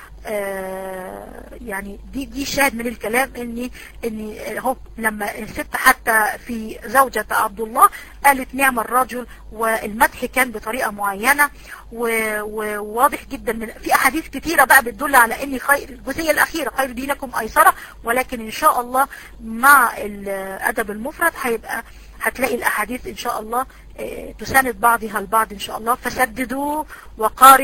Speaker 1: آه، يعني دي دي شاهد من الكلام اني اني اهو لما الست حتى في زوجة عبد الله قالت نعم الرجل والمدح كان بطريقة معينة و- وواضح جدا من في احاديث كتيرة بقى بتدل على ان خير الجزئية الاخيرة خير دينكم ايسرة ولكن ان شاء الله مع الادب المفرد هيبقى هتلاقي الاحاديث ان شاء الله آه، تساند بعضها البعض ان شاء الله فسددوا وقاربوا